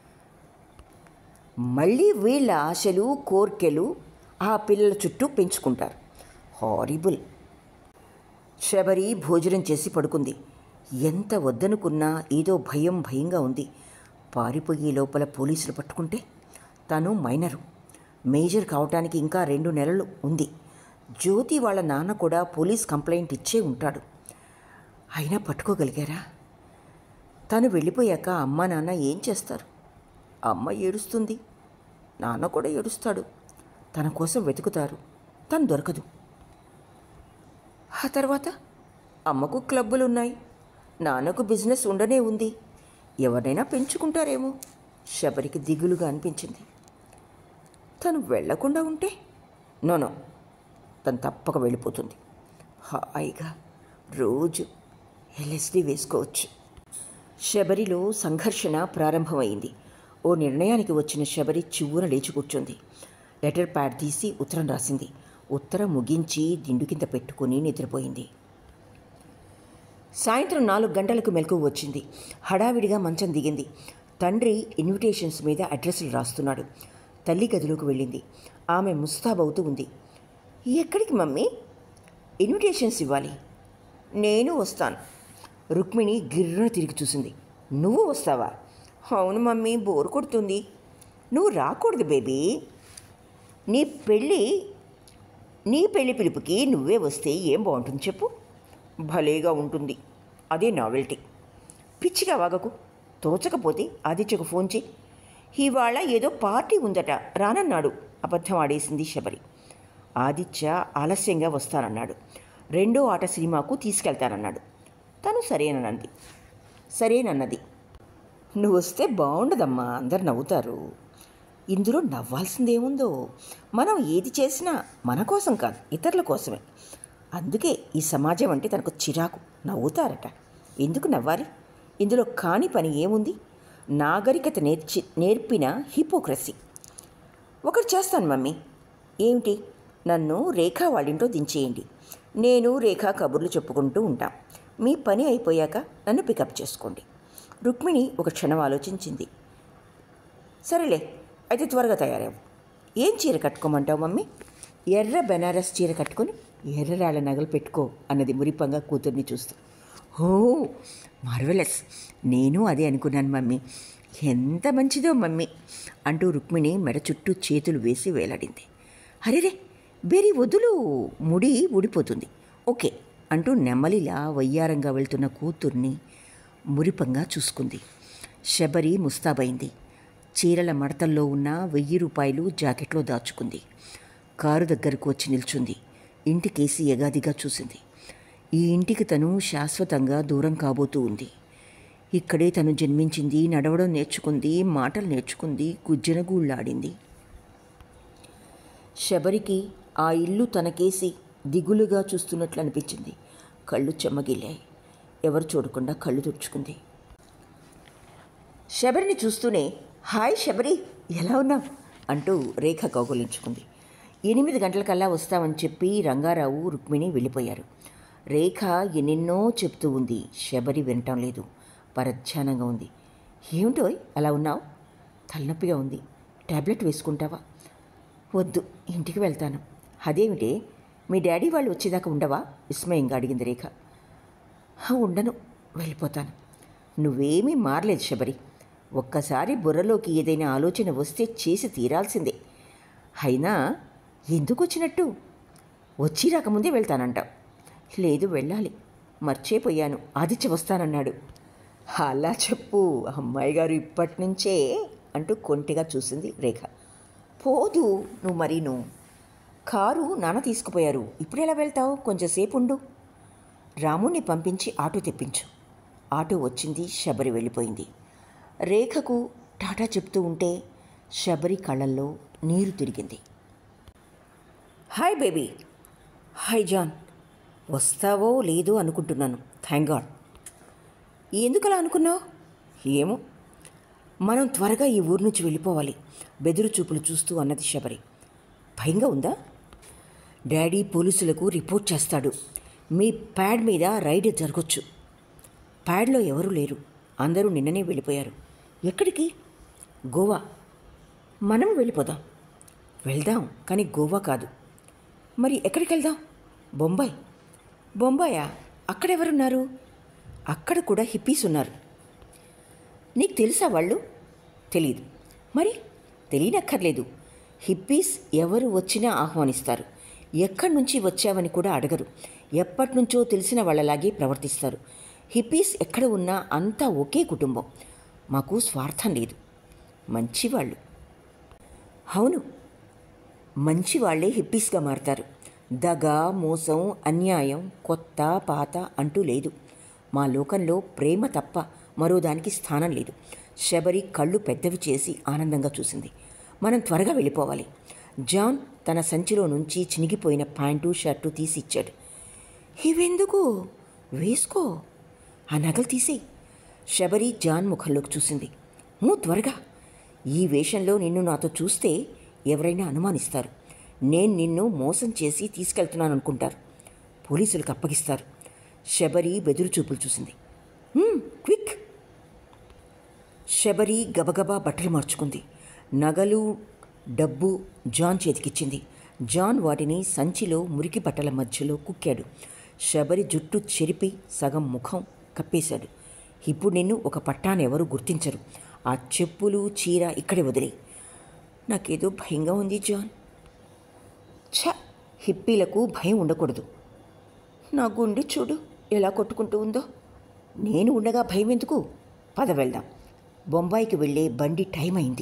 మళ్ళీ వీళ్ళ ఆశలు కోర్కెలు ఆ పిల్లల చుట్టూ పెంచుకుంటారు హారిబుల్ శబరి భోజనం చేసి పడుకుంది ఎంత వద్దనుకున్నా ఏదో భయం భయంగా ఉంది పారిపోయే లోపల పోలీసులు పట్టుకుంటే తను మైనరు మేజర్ కావటానికి ఇంకా రెండు నెలలు ఉంది జ్యోతి వాళ్ళ నాన్న కూడా పోలీస్ కంప్లైంట్ ఇచ్చే ఉంటాడు అయినా పట్టుకోగలిగారా తను వెళ్ళిపోయాక అమ్మ నాన్న ఏం చేస్తారు అమ్మ ఏడుస్తుంది నాన్న కూడా ఏడుస్తాడు తన కోసం వెతుకుతారు తను దొరకదు ఆ తర్వాత అమ్మకు క్లబ్బులు ఉన్నాయి నాన్నకు బిజినెస్ ఉండనే ఉంది ఎవరినైనా పెంచుకుంటారేమో శబరికి దిగులుగా అనిపించింది తను వెళ్లకుండా ఉంటే నోనో తను తప్పక వెళ్ళిపోతుంది హాయిగా రోజు ఎల్ఎస్డి వేసుకోవచ్చు శబరిలో సంఘర్షణ ప్రారంభమైంది ఓ నిర్ణయానికి వచ్చిన శబరి చివ్వున లేచి కూర్చుంది లెటర్ ప్యాడ్ తీసి ఉత్తరం రాసింది ఉత్తరం ముగించి దిండు కింద పెట్టుకుని నిద్రపోయింది సాయంత్రం నాలుగు గంటలకు మెలకు వచ్చింది హడావిడిగా మంచం దిగింది తండ్రి ఇన్విటేషన్స్ మీద అడ్రస్లు రాస్తున్నాడు తల్లి గదిలోకి వెళ్ళింది ఆమె ముస్తాబవుతూ ఉంది ఎక్కడికి మమ్మీ ఇన్విటేషన్స్ ఇవ్వాలి నేను వస్తాను రుక్మిణి గిర్రన తిరిగి చూసింది నువ్వు వస్తావా అవును మమ్మీ బోర్ కొడుతుంది నువ్వు రాకూడదు బేబీ నీ పెళ్ళి నీ పెళ్లి పిలుపుకి నువ్వే వస్తే ఏం బాగుంటుంది చెప్పు భలేగా ఉంటుంది అదే నావెల్టీ పిచ్చిగా వాగకు తోచకపోతే ఆదిత్యకు ఫోన్ చేయి ఇవాళ ఏదో పార్టీ ఉందట రానన్నాడు అబద్ధం ఆడేసింది శబరి ఆదిత్య ఆలస్యంగా వస్తానన్నాడు రెండో ఆట సినిమాకు తీసుకెళ్తానన్నాడు తను సరేనన్నది సరేనన్నది నువ్వు వస్తే బాగుండదమ్మా అందరు నవ్వుతారు ఇందులో నవ్వాల్సిందేముందో మనం ఏది చేసినా మన కోసం కాదు ఇతరుల కోసమే అందుకే ఈ సమాజం అంటే తనకు చిరాకు నవ్వుతారట ఎందుకు నవ్వాలి ఇందులో కాని పని ఏముంది నాగరికత నేర్చి నేర్పిన హిపోక్రసీ ఒకటి చేస్తాను మమ్మీ ఏమిటి నన్ను రేఖా వాళ్ళింటో దించేయండి నేను రేఖా కబుర్లు చెప్పుకుంటూ ఉంటాం మీ పని అయిపోయాక నన్ను పికప్ చేసుకోండి రుక్మిణి ఒక క్షణం ఆలోచించింది సరేలే అయితే త్వరగా తయారవు ఏం చీర కట్టుకోమంటావు మమ్మీ ఎర్ర బెనారస్ చీర కట్టుకొని ఎర్రరాళ్ళ నగలు పెట్టుకో అన్నది మురిపంగా కూతుర్ని చూస్తూ ఓ మార్వెలస్ నేను అదే అనుకున్నాను మమ్మీ ఎంత మంచిదో మమ్మీ అంటూ రుక్మిణి మెడ చుట్టూ చేతులు వేసి వేలాడింది అరేరే బేరీ వదులు ముడి ఊడిపోతుంది ఓకే అంటూ నెమ్మలిలా వయ్యారంగా వెళ్తున్న కూతుర్ని మురిపంగా చూసుకుంది శబరి ముస్తాబైంది చీరల మడతల్లో ఉన్న వెయ్యి రూపాయలు జాకెట్లో దాచుకుంది కారు దగ్గరకు వచ్చి నిల్చుంది ఇంటికేసి ఎగాదిగా చూసింది ఈ ఇంటికి తను శాశ్వతంగా దూరం కాబోతూ ఉంది ఇక్కడే తను జన్మించింది నడవడం నేర్చుకుంది మాటలు నేర్చుకుంది గుజ్జనగూళ్ళాడింది శబరికి ఆ ఇల్లు తనకేసి దిగులుగా చూస్తున్నట్లు అనిపించింది కళ్ళు చెమ్మగిల్లాయి ఎవరు చూడకుండా కళ్ళు తుడుచుకుంది శబరిని చూస్తూనే హాయ్ శబరి ఎలా ఉన్నావు అంటూ రేఖ కౌగులించుకుంది ఎనిమిది గంటలకల్లా వస్తామని చెప్పి రంగారావు రుక్మిణి వెళ్ళిపోయారు రేఖ ఎన్నెన్నో చెప్తూ ఉంది శబరి వినటం లేదు పరధ్యానంగా ఉంది ఏమిటో అలా ఉన్నావు తలనొప్పిగా ఉంది టాబ్లెట్ వేసుకుంటావా వద్దు ఇంటికి వెళ్తాను అదేమిటి మీ డాడీ వాళ్ళు వచ్చేదాకా ఉండవా విస్మయంగా అడిగింది రేఖ "హా, ఉండను వెళ్ళిపోతాను నువ్వేమీ మారలేదు శబరి ఒక్కసారి బుర్రలోకి ఏదైనా ఆలోచన వస్తే చేసి తీరాల్సిందే అయినా ఎందుకు వచ్చినట్టు వచ్చి రాకముందే వెళ్తానంటావు లేదు వెళ్ళాలి మర్చిపోయాను ఆదిత్య వస్తానన్నాడు అలా చెప్పు అమ్మాయి గారు ఇప్పటి నుంచే అంటూ కొంటిగా చూసింది రేఖ పోదు నువ్వు మరి నువ్వు కారు నాన్న తీసుకుపోయారు ఇప్పుడు ఎలా వెళ్తావు కొంచెంసేపు ఉండు రాముణ్ణి పంపించి ఆటో తెప్పించు ఆటో వచ్చింది శబరి వెళ్ళిపోయింది రేఖకు టాటా చెప్తూ ఉంటే శబరి కళ్ళల్లో నీరు తిరిగింది హాయ్ బేబీ హాయ్ జాన్ వస్తావో లేదో అనుకుంటున్నాను థ్యాంక్ గాడ్ ఎందుకలా అనుకున్నావు ఏమో మనం త్వరగా ఈ ఊరు నుంచి వెళ్ళిపోవాలి బెదురు చూపులు చూస్తూ అన్నది శబరి భయంగా ఉందా డాడీ పోలీసులకు రిపోర్ట్ చేస్తాడు మీ ప్యాడ్ మీద రైడ్ జరగొచ్చు ప్యాడ్లో ఎవరూ లేరు అందరూ నిన్ననే వెళ్ళిపోయారు ఎక్కడికి గోవా మనం వెళ్ళిపోదాం వెళ్దాం కానీ గోవా కాదు మరి ఎక్కడికి వెళ్దాం బొంబాయి బొంబాయా అక్కడెవరున్నారు అక్కడ కూడా హిప్పీస్ ఉన్నారు నీకు తెలుసా వాళ్ళు తెలీదు మరి తెలియనక్కర్లేదు హిప్పీస్ ఎవరు వచ్చినా ఆహ్వానిస్తారు ఎక్కడి నుంచి వచ్చావని కూడా అడగరు ఎప్పటి నుంచో తెలిసిన వాళ్ళలాగే ప్రవర్తిస్తారు హిప్పీస్ ఎక్కడ ఉన్నా అంతా ఒకే కుటుంబం మాకు స్వార్థం లేదు మంచివాళ్ళు అవును మంచి వాళ్ళే హిప్పీస్గా మారతారు దగ మోసం అన్యాయం కొత్త పాత అంటూ లేదు మా లోకంలో ప్రేమ తప్ప మరో దానికి స్థానం లేదు శబరి కళ్ళు పెద్దవి చేసి ఆనందంగా చూసింది మనం త్వరగా వెళ్ళిపోవాలి జాన్ తన సంచిలో నుంచి చినిగిపోయిన ప్యాంటు షర్టు తీసి ఇచ్చాడు ఇవెందుకు వేసుకో ఆ నగలు తీసేయి శబరి జాన్ ముఖంలోకి చూసింది నువ్వు త్వరగా ఈ వేషంలో నిన్ను నాతో చూస్తే ఎవరైనా అనుమానిస్తారు నేను నిన్ను మోసం చేసి తీసుకెళ్తున్నాను అనుకుంటారు పోలీసులకు అప్పగిస్తారు శబరి బెదురు చూపులు చూసింది "హ్మ్, క్విక్ శబరి గబగబా బట్టలు మార్చుకుంది నగలు డబ్బు జాన్ చేతికిచ్చింది జాన్ వాటిని సంచిలో మురికి బట్టల మధ్యలో కుక్కాడు శబరి జుట్టు చెరిపి సగం ముఖం కప్పేశాడు ఇప్పుడు నిన్ను ఒక పట్టాన్ని ఎవరు గుర్తించరు ఆ చెప్పులు చీర ఇక్కడే వదిలే నాకేదో భయంగా ఉంది జాన్ ఛ హిప్పీలకు భయం ఉండకూడదు నా గుండె చూడు ఎలా కొట్టుకుంటూ ఉందో నేను ఉండగా భయం ఎందుకు పద వెళ్దాం బొంబాయికి వెళ్ళే బండి టైం అయింది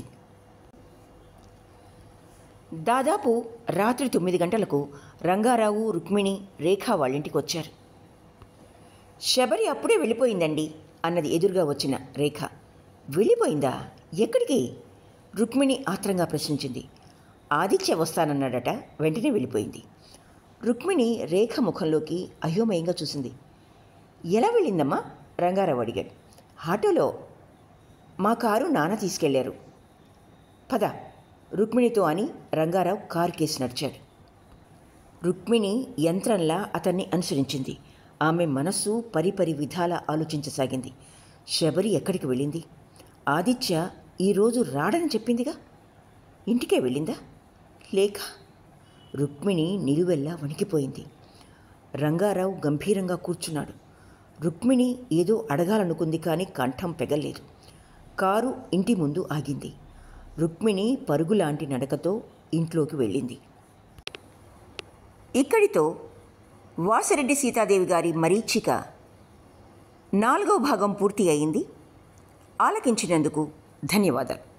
దాదాపు రాత్రి తొమ్మిది గంటలకు రంగారావు రుక్మిణి రేఖ వాళ్ళింటికి వచ్చారు శబరి అప్పుడే వెళ్ళిపోయిందండి అన్నది ఎదురుగా వచ్చిన రేఖ వెళ్ళిపోయిందా ఎక్కడికి రుక్మిణి ఆత్రంగా ప్రశ్నించింది ఆదిత్య వస్తానన్నాడట వెంటనే వెళ్ళిపోయింది రుక్మిణి రేఖ ముఖంలోకి అయోమయంగా చూసింది ఎలా వెళ్ళిందమ్మా రంగారావు అడిగాడు ఆటోలో మా కారు నాన్న తీసుకెళ్లారు పద రుక్మిణితో అని రంగారావు కారు కేసి నడిచాడు రుక్మిణి యంత్రంలా అతన్ని అనుసరించింది ఆమె మనస్సు పరిపరి విధాల ఆలోచించసాగింది శబరి ఎక్కడికి వెళ్ళింది ఆదిత్య ఈరోజు రాడని చెప్పిందిగా ఇంటికే వెళ్ళిందా లేక రుక్మిణి నిలువెల్లా వణికిపోయింది రంగారావు గంభీరంగా కూర్చున్నాడు రుక్మిణి ఏదో అడగాలనుకుంది కానీ కంఠం పెగలేదు కారు ఇంటి ముందు ఆగింది రుక్మిణి పరుగులాంటి నడకతో ఇంట్లోకి వెళ్ళింది ఇక్కడితో వాసిరెడ్డి సీతాదేవి గారి మరీచిక నాలుగో భాగం పూర్తి అయింది ఆలకించినందుకు ధన్యవాదాలు